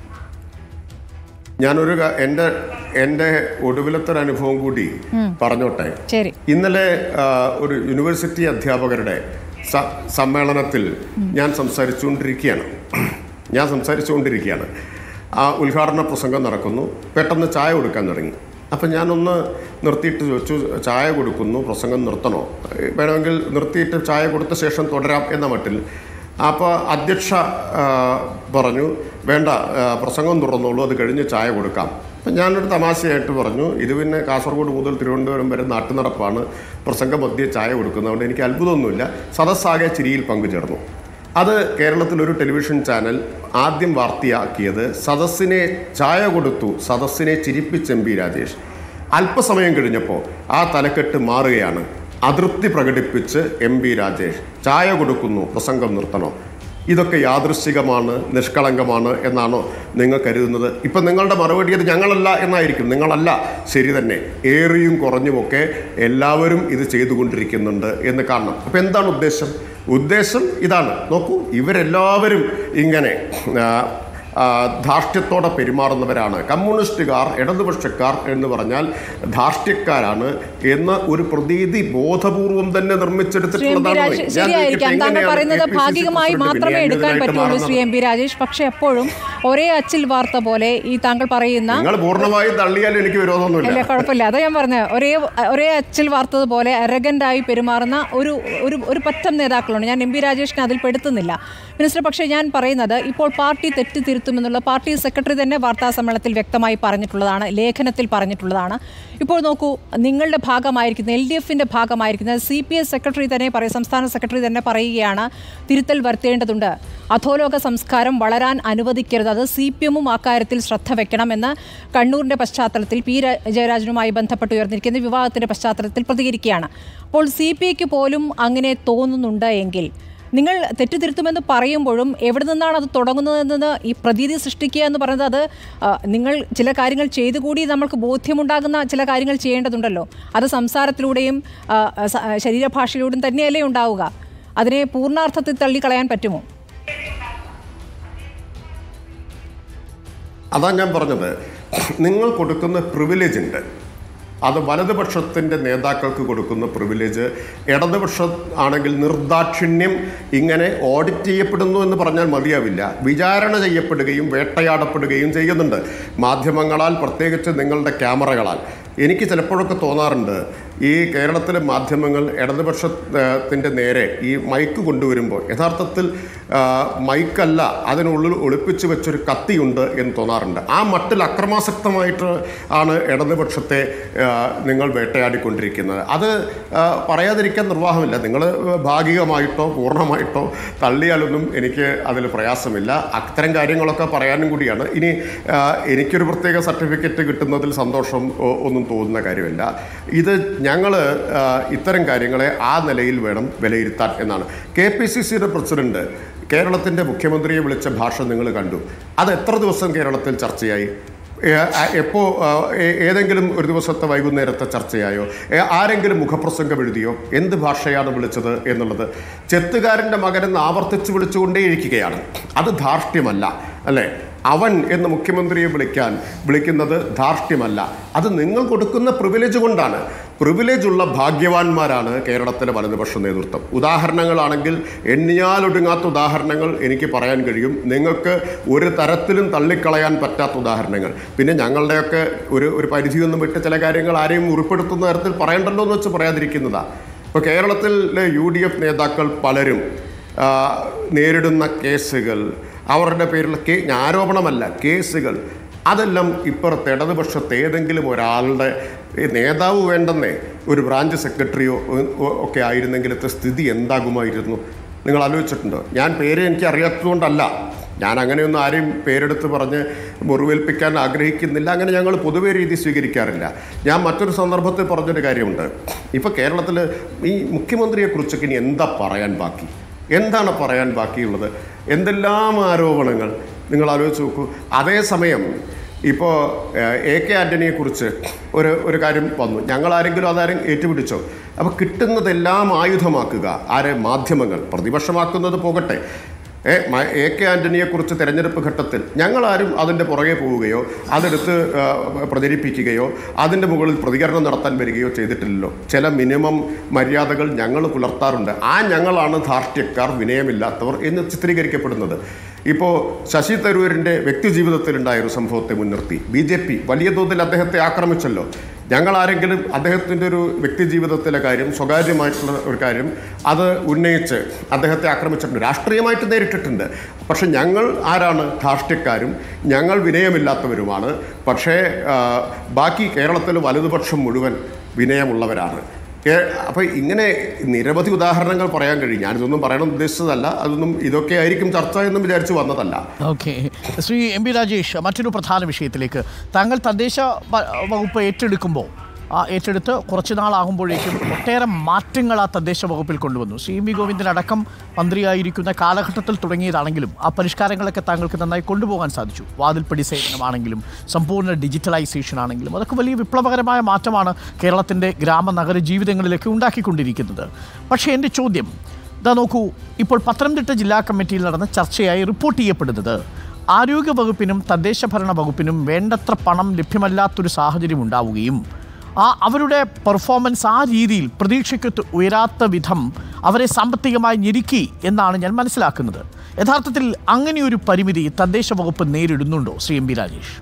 ഞാനൊരു ക- എൻ്റെ എൻ്റെ ഒടുവിലത്തെ ഒരു അനുഭവം കൂടി പറഞ്ഞോട്ടെ ശരി ഇന്നലെ ആ, ഒരു യൂണിവേഴ്സിറ്റി അധ്യാപകരുടെ സ- സമ്മേളനത്തിൽ ഞാൻ സംസാരിച്ചുകൊണ്ടിരിക്കുകയാണ് ഞാൻ സംസാരിച്ചുകൊണ്ടിരിക്കുകയാണ് ആ ഉദ്ഘാടന പ്രസംഗം നടക്കുന്നു പെട്ടെന്ന് ചായ കൊടുക്കാൻ തുടങ്ങി അപ്പം ഞാനൊന്ന് നിർത്തിയിട്ട് ചോദിച്ചു ചായ കൊടുക്കുന്നു പ്രസംഗം നിർത്തണോ വേണമെങ്കിൽ നിർത്തിയിട്ട് ചായ കൊടുത്ത ശേഷം തുടരാം എന്ന മട്ടിൽ അപ്പോൾ അധ്യക്ഷ ആ, പറഞ്ഞു വേണ്ട ആ, പ്രസംഗം തുറന്നോളൂ അത് കഴിഞ്ഞ് ചായ കൊടുക്കാം അപ്പം ഞാനൊരു തമാശയായിട്ട് പറഞ്ഞു ഇത് പിന്നെ കാസർഗോഡ് മുതൽ തിരുവനന്തപുരം വരെ നാട്ടുനടപ്പാണ് പ്രസംഗ മധ്യേ ചായ കൊടുക്കുന്നതുകൊണ്ട് എനിക്ക് അത്ഭുതമൊന്നുമില്ല സദസ്സാകെ ചിരിയിൽ പങ്കുചേർന്നു അത് കേരളത്തിലൊരു ടെലിവിഷൻ ചാനൽ ആദ്യം വാർത്തയാക്കിയത് സദസ്സിനെ ചായ കൊടുത്തു സദസ്സിനെ ചിരിപ്പിച്ച് എം പി രാജേഷ് അല്പസമയം കഴിഞ്ഞപ്പോൾ ആ തലക്കെട്ട് മാറുകയാണ് അതൃപ്തി പ്രകടിപ്പിച്ച് എം പി രാജേഷ് ചായ കൊടുക്കുന്നു പ്രസംഗം നിർത്തണോ ഇതൊക്കെ യാദൃശ്ചികമാണ് നിഷ്കളങ്കമാണ് എന്നാണോ നിങ്ങൾ കരുതുന്നത് ഇപ്പം നിങ്ങളുടെ മറുപടി അത് ഞങ്ങളല്ല എന്നായിരിക്കും നിങ്ങളല്ല ശരി തന്നെ ഏറിയും കുറഞ്ഞുമൊക്കെ എല്ലാവരും ഇത് ചെയ്തുകൊണ്ടിരിക്കുന്നുണ്ട് എന്ന് കാണണം അപ്പം എന്താണ് ഉദ്ദേശം ഉദ്ദേശം ഇതാണ് നോക്കൂ ഇവരെല്ലാവരും ഇങ്ങനെ ആ, ആ, ധാർഷ്ട്യത്തോടെ പെരുമാറുന്നവരാണ് കമ്മ്യൂണിസ്റ്റുകാർ ഇടതുപക്ഷക്കാർ എന്ന് പറഞ്ഞാൽ ധാർഷ്ട്യക്കാരാണ് എന്ന ഒരു പ്രതീതി ബോധപൂർവം തന്നെ ശ്രീ എം പി നിർമ്മിച്ചെടുത്തിട്ടുള്ളതാണ് രാജേഷ് ഞാൻ ശരിയായിരിക്കാം ചോദിക്കട്ടെ, താങ്കൾ എങ്ങനെയാണ് പറയുന്നത് APCC ഭാഗികമായി പ്രസിഡന്റ് മാത്രമേ പിന്നെ എടുക്കാൻ എന്തിനായിട്ട് പറ്റുള്ളൂ ശ്രീ മാറുന്നത്? എം പി രാജേഷ് പക്ഷെ എപ്പോഴും ഒരേ അച്ചിൽ വാർത്ത പോലെ ഈ താങ്കൾ പറയുന്ന നിങ്ങൾ പൂർണ്ണമായും തള്ളിയാൽ എനിക്ക് വിരോധമൊന്നുമില്ല അല്ല കുഴപ്പമില്ല അതാ ഞാൻ പറഞ്ഞത് ഒരേ ഒരേ അച്ചിൽ വാർത്തതുപോലെ അരഗൻ്റായി പെരുമാറുന്ന ഒരു ഒരു ഒരു പറ്റം നേതാക്കളുണ്ട് ഞാൻ എം പി രാജേഷിനെ അതിൽ പെടുത്തുന്നില്ല മിനിസ്റ്റർ പക്ഷേ ഞാൻ പറയുന്നത് ഇപ്പോൾ പാർട്ടി തെറ്റ് തിരുത്തുമെന്നുള്ള പാർട്ടി സെക്രട്ടറി തന്നെ വാർത്താ സമ്മേളനത്തിൽ വ്യക്തമായി പറഞ്ഞിട്ടുള്ളതാണ് ലേഖനത്തിൽ പറഞ്ഞിട്ടുള്ളതാണ് ഇപ്പോൾ നോക്കൂ നിങ്ങളുടെ ഭാഗമായിരിക്കുന്ന എൽ ഡി എഫിൻ്റെ ഭാഗമായിരിക്കുന്ന സി പി എസ് സെക്രട്ടറി തന്നെ പറയും സംസ്ഥാന സെക്രട്ടറി തന്നെ പറയുകയാണ് തിരുത്തൽ വരുത്തേണ്ടതുണ്ട് അധോലോക സംസ്കാരം വളരാൻ അനുവദിക്കരുത് അത് സി പി എമ്മും അക്കാര്യത്തിൽ ശ്രദ്ധ വെക്കണമെന്ന് കണ്ണൂരിൻ്റെ പശ്ചാത്തലത്തിൽ പി ര- ജയരാജനുമായി ബന്ധപ്പെട്ട് ഉയർന്നിരിക്കുന്ന വിവാദത്തിൻ്റെ പശ്ചാത്തലത്തിൽ പ്രതികരിക്കുകയാണ് അപ്പോൾ സി പി ഐക്ക് പോലും അങ്ങനെ തോന്നുന്നുണ്ട് എങ്കിൽ നിങ്ങൾ തെറ്റുതിരുത്തുമെന്ന് പറയുമ്പോഴും എവിടെ നിന്നാണ് അത് തുടങ്ങുന്നതെന്ന് ഈ പ്രതീതി സൃഷ്ടിക്കുക എന്ന് പറയുന്നത് അത് ആ, നിങ്ങൾ ചില കാര്യങ്ങൾ ചെയ്തു കൂടി നമ്മൾക്ക് ബോധ്യമുണ്ടാകുന്ന ചില കാര്യങ്ങൾ ചെയ്യേണ്ടതുണ്ടല്ലോ അത് സംസാരത്തിലൂടെയും ആ, സ- ശരീരഭാഷയിലൂടെയും തന്നെയല്ലേ ഉണ്ടാവുക അതിനെ പൂർണ്ണാർത്ഥത്തിൽ തള്ളിക്കളയാൻ പറ്റുമോ അതാ ഞാൻ പറഞ്ഞത് നിങ്ങൾ കൊടുക്കുന്ന പ്രിവിലേജ് ഉണ്ട് അത് വലതുപക്ഷത്തിൻ്റെ നേതാക്കൾക്ക് കൊടുക്കുന്ന പ്രിവിലേജ് ഇടതുപക്ഷം ആണെങ്കിൽ നിർദാക്ഷിണ്യം ഇങ്ങനെ ഓഡിറ്റ് ചെയ്യപ്പെടുന്നു എന്ന് പറഞ്ഞാൽ മതിയാവില്ല വിചാരണ ചെയ്യപ്പെടുകയും വേട്ടയാടപ്പെടുകയും ചെയ്യുന്നുണ്ട് മാധ്യമങ്ങളാൽ പ്രത്യേകിച്ച് നിങ്ങളുടെ ക്യാമറകളാൽ എനിക്ക് ചിലപ്പോഴൊക്കെ തോന്നാറുണ്ട് ഈ കേരളത്തിലെ മാധ്യമങ്ങൾ ഇടതുപക്ഷത്തിൻ്റെ നേരെ ഈ മൈക്ക് കൊണ്ടുവരുമ്പോൾ യഥാർത്ഥത്തിൽ ആ, മൈക്കല്ല അതിനുള്ളിൽ ഒളിപ്പിച്ച് വെച്ചൊരു കത്തിയുണ്ട് എന്ന് തോന്നാറുണ്ട് ആ മട്ടിൽ അക്രമാസക്തമായിട്ട് ആണ് ഇടതുപക്ഷത്തെ ആ, നിങ്ങൾ വേട്ടയാടിക്കൊണ്ടിരിക്കുന്നത് അത് ആ, പറയാതിരിക്കാൻ നിർവാഹമില്ല നിങ്ങൾ ഭാഗികമായിട്ടോ പൂർണ്ണമായിട്ടോ തള്ളിയാലൊന്നും എനിക്ക് അതിൽ പ്രയാസമില്ല അത്തരം കാര്യങ്ങളൊക്കെ പറയാനും കൂടിയാണ് ഇനി ആ, എനിക്കൊരു പ്രത്യേക സർട്ടിഫിക്കറ്റ് കിട്ടുന്നതിൽ സന്തോഷം ഒ- ഒന്നും തോന്നുന്ന കാര്യമില്ല ഇത് ഞങ്ങൾ ഇത്തരം കാര്യങ്ങളെ ആ നിലയിൽ വേണം വിലയിരുത്താൻ എന്നാണ് കെ പി സി സിയുടെ പ്രസിഡന്റ് കേരളത്തിൻ്റെ മുഖ്യമന്ത്രിയെ വിളിച്ച ഭാഷ നിങ്ങൾ കണ്ടു അത് എത്ര ദിവസം കേരളത്തിൽ ചർച്ചയായി എപ്പോൾ ഏതെങ്കിലും ഒരു ദിവസത്തെ വൈകുന്നേരത്തെ ചർച്ചയായോ ഏ, ആരെങ്കിലും മുഖപ്രസംഗം എഴുതിയോ എന്ത് ഭാഷയാണ് വിളിച്ചത് എന്നുള്ളത് ചെത്തുകാരൻ്റെ മകനെന്ന് ആവർത്തിച്ച് വിളിച്ചുകൊണ്ടേയിരിക്കുകയാണ് അത് ധാർഷ്ട്യമല്ല അല്ലേ അവൻ എന്ന് മുഖ്യമന്ത്രിയെ വിളിക്കാൻ വിളിക്കുന്നത് ധാർഷ്ട്യമല്ല അത് നിങ്ങൾ കൊടുക്കുന്ന പ്രിവിലേജ് കൊണ്ടാണ് പ്രിവിലേജ് ഉള്ള ഭാഗ്യവാന്മാരാണ് കേരളത്തിലെ വലതുപക്ഷ നേതൃത്വം ഉദാഹരണങ്ങളാണെങ്കിൽ എണ്ണിയാലൊടുങ്ങാത്ത ഉദാഹരണങ്ങൾ എനിക്ക് പറയാൻ കഴിയും നിങ്ങൾക്ക് ഒരു തരത്തിലും തള്ളിക്കളയാൻ പറ്റാത്ത ഉദാഹരണങ്ങൾ പിന്നെ ഞങ്ങളുടെയൊക്കെ ഒരു ഒരു പരിധിയൊന്നും വിട്ട് ചില കാര്യങ്ങൾ ആരെയും ഉൾപ്പെടുത്തുന്ന തരത്തിൽ പറയണ്ടല്ലോ എന്ന് വെച്ച് പറയാതിരിക്കുന്നതാണ് ഇപ്പോൾ കേരളത്തിലെ യു ഡി എഫ് നേതാക്കൾ പലരും ആ, നേരിടുന്ന കേസുകൾ അവരുടെ പേരിലുള്ള കേ ആരോപണമല്ല കേസുകൾ അതെല്ലാം ഇപ്പുറത്ത് ഇടതുപക്ഷത്ത് ഏതെങ്കിലും ഒരാളുടെ ഈ നേതാവ് വേണ്ടെന്നേ ഒരു ബ്രാഞ്ച് സെക്രട്ടറിയോ ഒ- ഒ- ഒക്കെ ആയിരുന്നെങ്കിലത്തെ സ്ഥിതി എന്താകുമായിരുന്നു നിങ്ങൾ ആലോചിച്ചിട്ടുണ്ടോ ഞാൻ പേര് എനിക്ക് അറിയാത്തതുകൊണ്ടല്ല ഞാൻ അങ്ങനെയൊന്നും ആരെയും പേരെടുത്ത് പറഞ്ഞ് മുറിവേൽപ്പിക്കാൻ ആഗ്രഹിക്കുന്നില്ല അങ്ങനെ ഞങ്ങൾ പൊതുവേ രീതി സ്വീകരിക്കാറില്ല ഞാൻ മറ്റൊരു സന്ദർഭത്തിൽ പറഞ്ഞൊരു കാര്യമുണ്ട് ഇപ്പോൾ കേരളത്തിൽ ഈ മുഖ്യമന്ത്രിയെക്കുറിച്ചൊക്കെ ഇനി എന്താ പറയാൻ ബാക്കി എന്താണ് പറയാൻ ബാക്കിയുള്ളത് എന്തെല്ലാം ആരോപണങ്ങൾ നിങ്ങൾ ആലോചിച്ച് നോക്കൂ അതേസമയം ഇപ്പോൾ എ കെ ആൻ്റണിയെക്കുറിച്ച് ഒരു ഒരു കാര്യം വന്നു ഞങ്ങൾ ആരെങ്കിലും അതാരും ഏറ്റുപിടിച്ചോ അപ്പോൾ കിട്ടുന്നതെല്ലാം ആയുധമാക്കുക ആരെ മാധ്യമങ്ങൾ പ്രതിപക്ഷമാക്കുന്നത് പോകട്ടെ എ മ- എ കെ ആൻ്റണിയെക്കുറിച്ച് തെരഞ്ഞെടുപ്പ് ഘട്ടത്തിൽ ഞങ്ങളാരും അതിൻ്റെ പുറകെ പോവുകയോ അതെടുത്ത് ആ, പ്രചരിപ്പിക്കുകയോ അതിൻ്റെ മുകളിൽ പ്രതികരണം നടത്താൻ വരികയോ ചെയ്തിട്ടില്ലല്ലോ ചില മിനിമം മര്യാദകൾ ഞങ്ങൾ പുലർത്താറുണ്ട് ആ ഞങ്ങളാണ് ധാർഷ്ട്യക്കാർ വിനയമില്ലാത്തവർ എന്ന് ചിത്രീകരിക്കപ്പെടുന്നത് ഇപ്പോൾ ശശി തരൂരിൻ്റെ വ്യക്തിജീവിതത്തിലുണ്ടായ ഒരു സംഭവത്തെ മുൻനിർത്തി ബി ജെ പി വലിയ തോതിൽ അദ്ദേഹത്തെ ആക്രമിച്ചല്ലോ ഞങ്ങൾ ആരെങ്കിലും അദ്ദേഹത്തിൻ്റെ ഒരു വ്യക്തിജീവിതത്തിലെ കാര്യം സ്വകാര്യമായിട്ടുള്ള ഒരു കാര്യം അത് ഉന്നയിച്ച് അദ്ദേഹത്തെ ആക്രമിച്ചിട്ടുണ്ട് രാഷ്ട്രീയമായിട്ട് നേരിട്ടിട്ടുണ്ട് പക്ഷെ ഞങ്ങൾ ആരാണ് ധാർഷ്ട്യക്കാരും ഞങ്ങൾ വിനയമില്ലാത്തവരുമാണ് പക്ഷേ ആ, ബാക്കി കേരളത്തിൽ വലതുപക്ഷം മുഴുവൻ വിനയമുള്ളവരാണ് അപ്പോൾ ഇങ്ങനെ നിരവധി ഉദാഹരണങ്ങൾ പറയാൻ കഴിയും ഞാനിതൊന്നും പറയണം ഉദ്ദേശിച്ചതല്ല അതൊന്നും ഇതൊക്കെ ആയിരിക്കും ചർച്ച എന്നും വിചാരിച്ച് വന്നതല്ല okay Shri M P Rajesh മറ്റൊരു പ്രധാന വിഷയത്തിലേക്ക് താങ്കൾ തദ്ദേശ വ- വകുപ്പ് ഏറ്റെടുക്കുമ്പോൾ ആ ഏറ്റെടുത്ത് കുറച്ച് നാളാകുമ്പോഴേക്കും ഒട്ടേറെ മാറ്റങ്ങൾ ആ തദ്ദേശ വകുപ്പിൽ കൊണ്ടുവന്നു സി എം വി ഗോവിന്ദൻ അടക്കം മന്ത്രിയായിരിക്കുന്ന കാലഘട്ടത്തിൽ തുടങ്ങിയതാണെങ്കിലും ആ പരിഷ്കാരങ്ങളൊക്കെ താങ്കൾക്ക് നന്നായി കൊണ്ടുപോകാൻ സാധിച്ചു വാതിൽപ്പടി സേവനമാണെങ്കിലും സമ്പൂർണ്ണ ഡിജിറ്റലൈസേഷൻ ആണെങ്കിലും അതൊക്കെ വലിയ വിപ്ലവകരമായ മാറ്റമാണ് കേരളത്തിൻ്റെ ഗ്രാമ നഗര ജീവിതങ്ങളിലേക്ക് ഉണ്ടാക്കിക്കൊണ്ടിരിക്കുന്നത് പക്ഷേ എൻ്റെ ചോദ്യം ഇതാ നോക്കൂ ഇപ്പോൾ പത്തനംതിട്ട ജില്ലാ കമ്മിറ്റിയിൽ നടന്ന ചർച്ചയായി റിപ്പോർട്ട് ചെയ്യപ്പെടുന്നത് ആരോഗ്യ വകുപ്പിനും തദ്ദേശ ഭരണ വകുപ്പിനും വേണ്ടത്ര പണം ലഭ്യമല്ലാത്തൊരു സാഹചര്യം ഉണ്ടാവുകയും ആ അവരുടെ പെർഫോമൻസ് ആ രീതിയിൽ പ്രതീക്ഷയ്ക്കൊത്ത് ഉയരാത്ത വിധം അവരെ സാമ്പത്തികമായി ഞെരുക്കി എന്നാണ് ഞാൻ മനസ്സിലാക്കുന്നത് യഥാർത്ഥത്തിൽ അങ്ങനെയൊരു പരിമിതി തദ്ദേശ വകുപ്പ് നേരിടുന്നുണ്ടോ ശ്രീ എം പി രാജേഷ്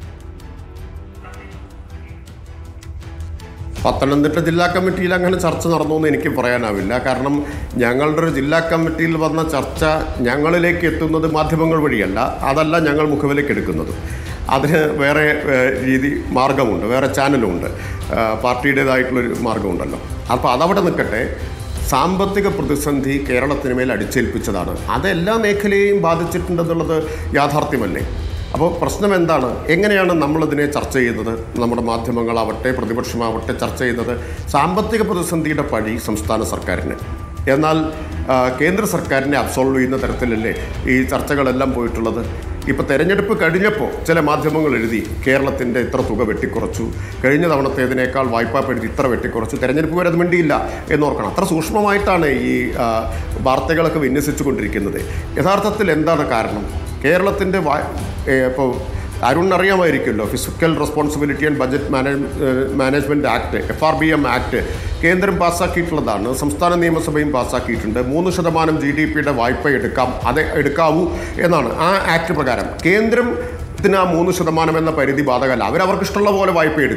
പത്തനംതിട്ട ജില്ലാ കമ്മിറ്റിയിൽ അങ്ങനെ ചർച്ച നടന്നു എന്ന് എനിക്ക് പറയാനാവില്ല കാരണം ഞങ്ങളുടെ ഒരു ജില്ലാ കമ്മിറ്റിയിൽ വന്ന ചർച്ച ഞങ്ങളിലേക്ക് എത്തുന്നത് മാധ്യമങ്ങൾ വഴിയല്ല അതല്ല ഞങ്ങൾ മുഖവിലേക്ക് എടുക്കുന്നത് അതിന് വേറെ ഏഹ്, രീതി മാർഗമുണ്ട് വേറെ ചാനലുമുണ്ട് ഏഹ്, പാർട്ടിയുടേതായിട്ടുള്ളൊരു മാർഗമുണ്ടല്ലോ അപ്പോൾ അതവിടെ നിൽക്കട്ടെ സാമ്പത്തിക പ്രതിസന്ധി കേരളത്തിന് മേൽ അടിച്ചേൽപ്പിച്ചതാണ് അത് എല്ലാ മേഖലയെയും ബാധിച്ചിട്ടുണ്ടെന്നുള്ളത് യാഥാർത്ഥ്യമല്ലേ അപ്പോൾ പ്രശ്നം എന്താണ് എങ്ങനെയാണ് നമ്മളിതിനെ ചർച്ച ചെയ്യുന്നത് നമ്മുടെ മാധ്യമങ്ങളാവട്ടെ പ്രതിപക്ഷമാവട്ടെ ചർച്ച ചെയ്യുന്നത് സാമ്പത്തിക പ്രതിസന്ധിയുടെ പഴി സംസ്ഥാന സർക്കാരിന് എന്നാൽ ആ, കേന്ദ്ര സർക്കാരിനെ അബ്സോൾവ് ചെയ്യുന്ന തരത്തിലല്ലേ ഈ ചർച്ചകളെല്ലാം പോയിട്ടുള്ളത് ഇപ്പോൾ തെരഞ്ഞെടുപ്പ് കഴിഞ്ഞപ്പോൾ ചില മാധ്യമങ്ങൾ എഴുതി കേരളത്തിൻ്റെ ഇത്ര തുക വെട്ടിക്കുറച്ചു കഴിഞ്ഞ തവണത്തേതിനേക്കാൾ വായ്പാ പരിധി ഇത്ര വെട്ടിക്കുറച്ചു തെരഞ്ഞെടുപ്പ് വരെ അത് മിണ്ടിയില്ല എന്നോർക്കണം അത്ര സൂക്ഷ്മമായിട്ടാണ് ഈ ആ, വാർത്തകളൊക്കെ വിന്യസിച്ചു കൊണ്ടിരിക്കുന്നത് യഥാർത്ഥത്തിൽ എന്താണ് കാരണം കേരളത്തിൻ്റെ വാ ഇപ്പോൾ അരുൺ അറിയാമായിരിക്കുമല്ലോ physical responsibility and budget manage management act F R B M act കേന്ദ്രം പാസ്സാക്കിയിട്ടുള്ളതാണ് സംസ്ഥാന നിയമസഭയും പാസ്സാക്കിയിട്ടുണ്ട് മൂന്ന് ശതമാനം ജി ഡി പിയുടെ വായ്പ എടുക്കാം അത് എടുക്കാവൂ എന്നാണ് ആ ആക്ട് പ്രകാരം കേന്ദ്രം ത്തിന് ആ മൂന്ന് ശതമാനം എന്ന പരിധി ബാധകമല്ല അവരവർക്ക് ഇഷ്ടമുള്ള പോലെ വായ്പ എടുക്കും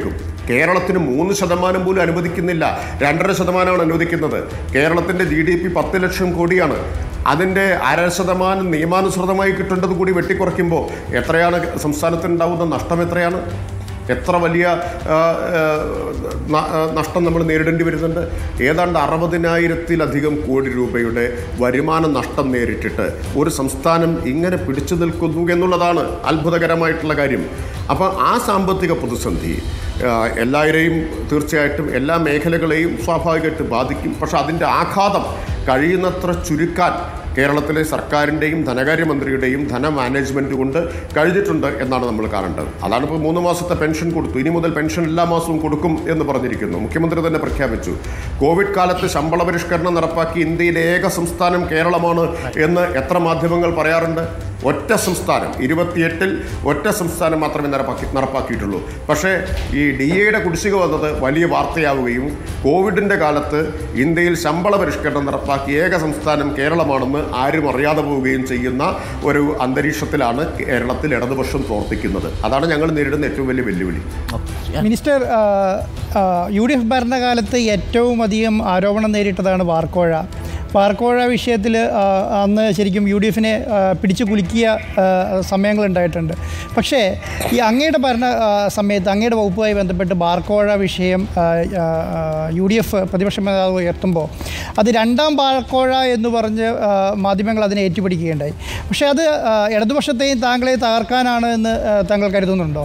കേരളത്തിന് മൂന്ന് ശതമാനം പോലും അനുവദിക്കുന്നില്ല രണ്ടര ശതമാനമാണ് അനുവദിക്കുന്നത് കേരളത്തിൻ്റെ ജി ഡി പി പത്ത് ലക്ഷം കോടിയാണ് അതിൻ്റെ അര ശതമാനം നിയമാനുസൃതമായി കിട്ടേണ്ടത് കൂടി വെട്ടിക്കുറയ്ക്കുമ്പോൾ എത്രയാണ് സംസ്ഥാനത്തിനുണ്ടാവുന്ന നഷ്ടം എത്രയാണ് എത്ര വലിയ ആ, ആ, ന- ആ, നഷ്ടം നമ്മൾ നേരിടേണ്ടി വരുന്നുണ്ട് ഏതാണ്ട് അറുപതിനായിരത്തിലധികം കോടി രൂപയുടെ വരുമാന നഷ്ടം നേരിട്ടിട്ട് ഒരു സംസ്ഥാനം ഇങ്ങനെ പിടിച്ചു നിൽക്കുന്നു എന്നുള്ളതാണ് അത്ഭുതകരമായിട്ടുള്ള കാര്യം അപ്പോൾ ആ സാമ്പത്തിക പ്രതിസന്ധി ആ, എല്ലാവരെയും തീർച്ചയായിട്ടും എല്ലാ മേഖലകളെയും സ്വാഭാവികമായിട്ട് ബാധിക്കും പക്ഷെ അതിൻ്റെ ആഘാതം കഴിയുന്നത്ര ചുരുക്കാൻ കേരളത്തിലെ സർക്കാരിൻ്റെയും ധനകാര്യമന്ത്രിയുടെയും ധന മാനേജ്മെൻറ്റ് കൊണ്ട് കഴിഞ്ഞിട്ടുണ്ട് എന്നാണ് നമ്മൾ കാണേണ്ടത് അതാണ് ഇപ്പോൾ മൂന്ന് മാസത്തെ പെൻഷൻ കൊടുത്തു ഇനി മുതൽ പെൻഷൻ എല്ലാ മാസവും കൊടുക്കും എന്ന് പറഞ്ഞിരിക്കുന്നു മുഖ്യമന്ത്രി തന്നെ പ്രഖ്യാപിച്ചു കോവിഡ് കാലത്ത് ശമ്പള പരിഷ്കരണം നടപ്പാക്കി ഇന്ത്യയിലെ ഏക സംസ്ഥാനം കേരളമാണ് എന്ന് എത്ര മാധ്യമങ്ങൾ പറയാറുണ്ട് ഒറ്റ സംസ്ഥാനം ഇരുപത്തിയെട്ടിൽ ഒറ്റ സംസ്ഥാനം മാത്രമേ നടപ്പാക്കി നടപ്പാക്കിയിട്ടുള്ളൂ പക്ഷേ ഈ ഡി എയുടെ കുടിശ്ശിക വന്നത് വലിയ വാർത്തയാവുകയും കോവിഡിൻ്റെ കാലത്ത് ഇന്ത്യയിൽ ശമ്പള പരിഷ്കരണം നടപ്പാക്കിയ ഏക സംസ്ഥാനം കേരളമാണെന്ന് ആരും അറിയാതെ പോവുകയും ചെയ്യുന്ന ഒരു അന്തരീക്ഷത്തിലാണ് കേരളത്തിൽ ഇടതുപക്ഷം പ്രവർത്തിക്കുന്നത് അതാണ് ഞങ്ങൾ നേരിടുന്ന ഏറ്റവും വലിയ വെല്ലുവിളി മിനിസ്റ്റർ ആ, ആ, യു ഡി എഫ് ഭരണകാലത്ത് ഏറ്റവും അധികം ആരോപണം നേരിട്ടതാണ് വാർക്കോഴ വാർക്കോഴ വിഷയത്തിൽ ആ, അന്ന് ശരിക്കും യു ഡി എഫിനെ പിടിച്ചു കുലുക്കിയ ആ, സമയങ്ങളുണ്ടായിട്ടുണ്ട് പക്ഷേ ഈ അങ്ങയുടെ ഭരണ ആ, സമയത്ത് അങ്ങയുടെ വകുപ്പുമായി ബന്ധപ്പെട്ട് ബാർക്കോഴ വിഷയം ആ, ആ, ആ, യു ഡി എഫ് പ്രതിപക്ഷ നേതാവ് ഉയർത്തുമ്പോൾ അത് രണ്ടാം ബാർക്കോഴ എന്ന് പറഞ്ഞ് ആ, മാധ്യമങ്ങൾ അതിനെ ഏറ്റുപിടിക്കുകയുണ്ടായി പക്ഷേ അത് ആ, ഇടതുപക്ഷത്തെയും താങ്കളെ തകർക്കാനാണ് എന്ന് ആ, താങ്കൾ കരുതുന്നുണ്ടോ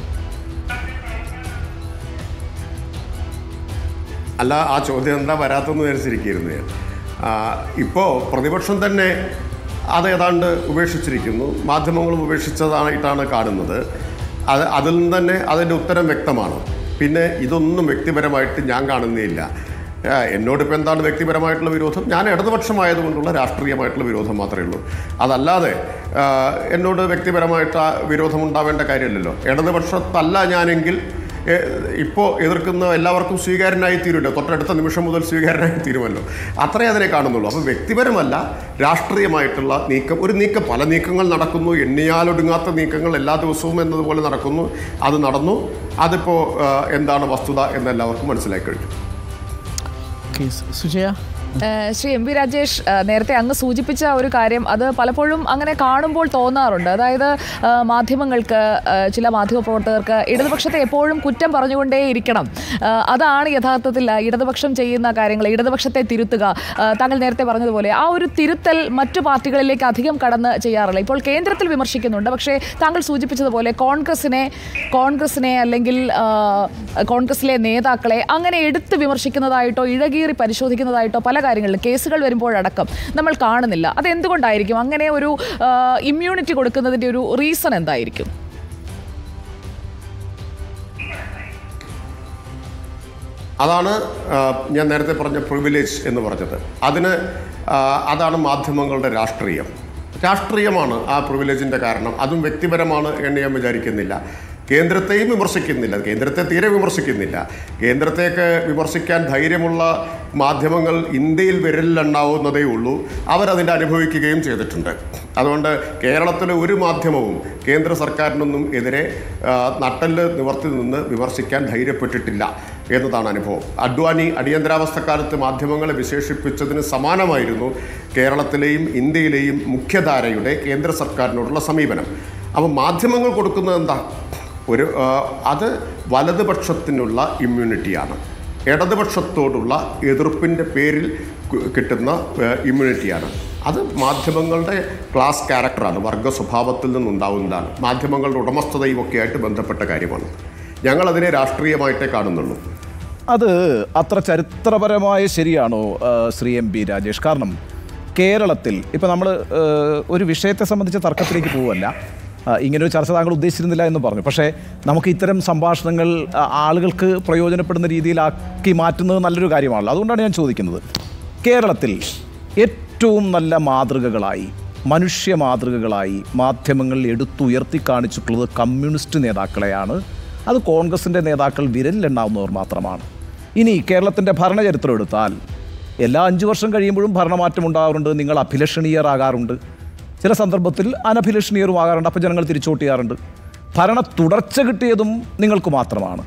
അല്ല ആ ചോദ്യം എന്താ വരാത്തെന്ന് വിചാരിച്ചിരിക്കുന്നു ഞാൻ ഇപ്പോൾ പ്രതിപക്ഷം തന്നെ അത് ഏതാണ്ട് ഉപേക്ഷിച്ചിരിക്കുന്നു മാധ്യമങ്ങളും ഉപേക്ഷിച്ചതായിട്ടാണ് കാണുന്നത് അത് അതിൽ നിന്ന് തന്നെ അതിൻ്റെ ഉത്തരം വ്യക്തമാണ് പിന്നെ ഇതൊന്നും വ്യക്തിപരമായിട്ട് ഞാൻ കാണുന്നേയില്ല ആ, എന്നോടിപ്പോൾ എന്താണ് വ്യക്തിപരമായിട്ടുള്ള വിരോധം ഞാൻ ഇടതുപക്ഷമായതുകൊണ്ടുള്ള രാഷ്ട്രീയമായിട്ടുള്ള വിരോധം മാത്രമേ ഉള്ളൂ അതല്ലാതെ ആ, എന്നോട് വ്യക്തിപരമായിട്ട് ആ വിരോധം ഉണ്ടാവേണ്ട കാര്യമില്ലല്ലോ ഇടതുപക്ഷത്തല്ല ഞാനെങ്കിൽ ഇപ്പോൾ എതിർക്കുന്ന എല്ലാവർക്കും സ്വീകാര്യനായി തീരുമല്ലോ തൊട്ടടുത്ത നിമിഷം മുതൽ സ്വീകാര്യനായി തീരുമല്ലോ അത്രേ അതിനെ കാണുന്നുള്ളൂ അപ്പോൾ വ്യക്തിപരമല്ല രാഷ്ട്രീയമായിട്ടുള്ള നീക്കം ഒരു നീക്കം പല നീക്കങ്ങൾ നടക്കുന്നു എണ്ണിയാലൊടുങ്ങാത്ത നീക്കങ്ങൾ എല്ലാ ദിവസവും എന്നതുപോലെ നടക്കുന്നു അത് നടന്നു അതിപ്പോൾ എന്താണ് വസ്തുത എന്ന് എല്ലാവർക്കും മനസ്സിലാക്കി കഴിഞ്ഞു ഓക്കെ സുജയ ഏഹ് ശ്രീ എം വി രാജേഷ് ഏഹ് നേരത്തെ അങ്ങ് സൂചിപ്പിച്ച ഒരു കാര്യം അത് പലപ്പോഴും അങ്ങനെ കാണുമ്പോൾ തോന്നാറുണ്ട് അതായത് ഏഹ് മാധ്യമങ്ങൾക്ക് ഏഹ് ചില മാധ്യമപ്രവർത്തകർക്ക് ഇടതുപക്ഷത്തെ എപ്പോഴും കുറ്റം പറഞ്ഞുകൊണ്ടേ ഇരിക്കണം ഏഹ് അതാണ് യഥാർത്ഥത്തിൽ ആ ഇടതുപക്ഷം ചെയ്യുന്ന കാര്യങ്ങൾ ഇടതുപക്ഷത്തെ തിരുത്തുക ഏഹ് താങ്കൾ നേരത്തെ പറഞ്ഞതുപോലെ ആ ഒരു തിരുത്തൽ മറ്റു പാർട്ടികളിലേക്ക് അധികം കടന്ന് ചെയ്യാറില്ല ഇപ്പോൾ കേന്ദ്രത്തിൽ വിമർശിക്കുന്നുണ്ട് പക്ഷേ താങ്കൾ സൂചിപ്പിച്ചതുപോലെ കോൺഗ്രസിനെ കോൺഗ്രസിനെ അല്ലെങ്കിൽ ആ, കോൺഗ്രസിലെ നേതാക്കളെ അങ്ങനെ എടുത്ത് വിമർശിക്കുന്നതായിട്ടോ ഇഴകീറി പരിശോധിക്കുന്നതായിട്ടോ പല കാര്യങ്ങളിലും കേസുകൾ വരുമ്പോഴടക്കം നമ്മൾ കാണുന്നില്ല അതെന്തുകൊണ്ടായിരിക്കും അങ്ങനെ ഒരു ഇമ്മ്യൂണിറ്റി കൊടുക്കുന്നതിൻ്റെ ഒരു റീസൺ എന്തായിരിക്കും അതാണ് ആ, ഞാൻ നേരത്തെ പറഞ്ഞ പ്രിവിലേജ് എന്ന് പറഞ്ഞത് അതിന് ആ, അതാണ് മാധ്യമങ്ങളുടെ രാഷ്ട്രീയം രാഷ്ട്രീയമാണ് ആ പ്രിവിലേജിൻ്റെ കാരണം അതും വ്യക്തിപരമാണ് എന്ന് ഞാൻ വിചാരിക്കുന്നില്ല കേന്ദ്രത്തെയും വിമർശിക്കുന്നില്ല കേന്ദ്രത്തെ തീരെ വിമർശിക്കുന്നില്ല കേന്ദ്രത്തെയൊക്കെ വിമർശിക്കാൻ ധൈര്യമുള്ള മാധ്യമങ്ങൾ ഇന്ത്യയിൽ വിരലിലെണ്ണാവുന്നതേ ഉള്ളൂ അവരതിൻ്റെ അനുഭവിക്കുകയും ചെയ്തിട്ടുണ്ട് അതുകൊണ്ട് കേരളത്തിലെ ഒരു മാധ്യമവും കേന്ദ്ര സർക്കാരിനൊന്നും എതിരെ ആ, നട്ടെല്ല് നിവർത്തി നിന്ന് വിമർശിക്കാൻ ധൈര്യപ്പെട്ടിട്ടില്ല എന്നതാണ് അനുഭവം അഡ്വാനി അടിയന്തരാവസ്ഥക്കാലത്ത് മാധ്യമങ്ങളെ വിശേഷിപ്പിച്ചതിന് സമാനമായിരുന്നു കേരളത്തിലെയും ഇന്ത്യയിലെയും മുഖ്യധാരയുടെ കേന്ദ്ര സർക്കാരിനോടുള്ള സമീപനം അപ്പോൾ മാധ്യമങ്ങൾ കൊടുക്കുന്നത് എന്താ ഒരു ആ, അത് വലതുപക്ഷത്തിനുള്ള ഇമ്മ്യൂണിറ്റിയാണ് ഇടതുപക്ഷത്തോടുള്ള എതിർപ്പിൻ്റെ പേരിൽ കു- കിട്ടുന്ന ആ, ഇമ്മ്യൂണിറ്റിയാണ് അത് മാധ്യമങ്ങളുടെ ക്ലാസ് ക്യാരക്ടറാണ് വർഗ സ്വഭാവത്തിൽ നിന്നുണ്ടാവുന്നതാണ് മാധ്യമങ്ങളുടെ ഉടമസ്ഥതയും ഒക്കെ ആയിട്ട് ബന്ധപ്പെട്ട കാര്യമാണ് ഞങ്ങളതിനെ രാഷ്ട്രീയമായിട്ടേ കാണുന്നുള്ളൂ അത് അത്ര ചരിത്രപരമായ ശരിയാണോ ആ, ശ്രീ എം പി രാജേഷ് കാരണം കേരളത്തിൽ ഇപ്പോൾ നമ്മൾ ഒരു വിഷയത്തെ സംബന്ധിച്ച തർക്കത്തിലേക്ക് പോവല്ല ആ, ഇങ്ങനെ ഒരു ചർച്ച താങ്കൾ ഉദ്ദേശിച്ചിരുന്നില്ല എന്ന് പറഞ്ഞു പക്ഷേ നമുക്ക് ഇത്തരം സംഭാഷണങ്ങൾ ആ, ആളുകൾക്ക് പ്രയോജനപ്പെടുന്ന രീതിയിലാക്കി മാറ്റുന്നത് നല്ലൊരു കാര്യമാണല്ലോ അതുകൊണ്ടാണ് ഞാൻ ചോദിക്കുന്നത് കേരളത്തിൽ ഏറ്റവും നല്ല മാതൃകകളായി മനുഷ്യ മാതൃകകളായി മാധ്യമങ്ങൾ എടുത്തുയർത്തി കാണിച്ചിട്ടുള്ളത് കമ്മ്യൂണിസ്റ്റ് നേതാക്കളെയാണ് അത് കോൺഗ്രസിൻ്റെ നേതാക്കൾ വിരലിലെണ്ണാവുന്നവർ മാത്രമാണ് ഇനി കേരളത്തിൻ്റെ ഭരണചരിത്രം എടുത്താൽ എല്ലാ അഞ്ച് വർഷം കഴിയുമ്പോഴും ഭരണമാറ്റം ഉണ്ടാകാറുണ്ട് നിങ്ങൾ അഭിലഷണീയരാകാറുണ്ട് ചില സന്ദർഭത്തിൽ അനഭിലഷണീയരും ആകാറുണ്ട് അപ്പോൾ ജനങ്ങൾ തിരിച്ചോട്ട് ചെയ്യാറുണ്ട് ഭരണ തുടർച്ച കിട്ടിയതും നിങ്ങൾക്ക് മാത്രമാണ്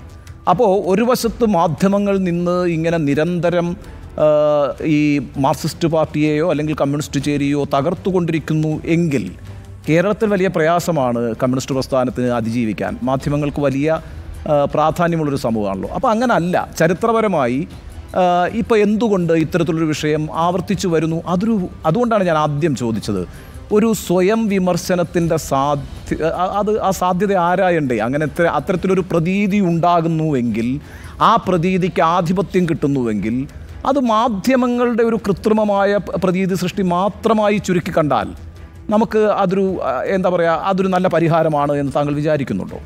അപ്പോൾ ഒരു വശത്ത് മാധ്യമങ്ങളിൽ നിന്ന് ഇങ്ങനെ നിരന്തരം ആ, ഈ മാർക്സിസ്റ്റ് പാർട്ടിയെയോ അല്ലെങ്കിൽ കമ്മ്യൂണിസ്റ്റ് ചേരിയോ തകർത്തുകൊണ്ടിരിക്കുന്നു എങ്കിൽ കേരളത്തിൽ വലിയ പ്രയാസമാണ് കമ്മ്യൂണിസ്റ്റ് പ്രസ്ഥാനത്തിന് അതിജീവിക്കാൻ മാധ്യമങ്ങൾക്ക് വലിയ ആ, പ്രാധാന്യമുള്ളൊരു സമൂഹമാണല്ലോ അപ്പോൾ അങ്ങനല്ല ചരിത്രപരമായി ഇപ്പോൾ എന്തുകൊണ്ട് ഇത്തരത്തിലൊരു വിഷയം ആവർത്തിച്ചു വരുന്നു അതൊരു അതുകൊണ്ടാണ് ഞാൻ ആദ്യം ചോദിച്ചത് ഒരു സ്വയം വിമർശനത്തിൻ്റെ സാധ്യ അ- അത് ആ സാധ്യത ആരായണ്ടേ അങ്ങനെ ഇത്ര- അത്തരത്തിലൊരു പ്രതീതി ഉണ്ടാകുന്നുവെങ്കിൽ ആ പ്രതീതിക്ക് ആധിപത്യം കിട്ടുന്നുവെങ്കിൽ അത് മാധ്യമങ്ങളുടെ ഒരു കൃത്രിമമായ പ- പ്രതീതി സൃഷ്ടി മാത്രമായി ചുരുക്കി കണ്ടാൽ നമുക്ക് അതൊരു ആ, എന്താ പറയുക അതൊരു നല്ല പരിഹാരമാണ് എന്ന് താങ്കൾ വിചാരിക്കുന്നുണ്ടോ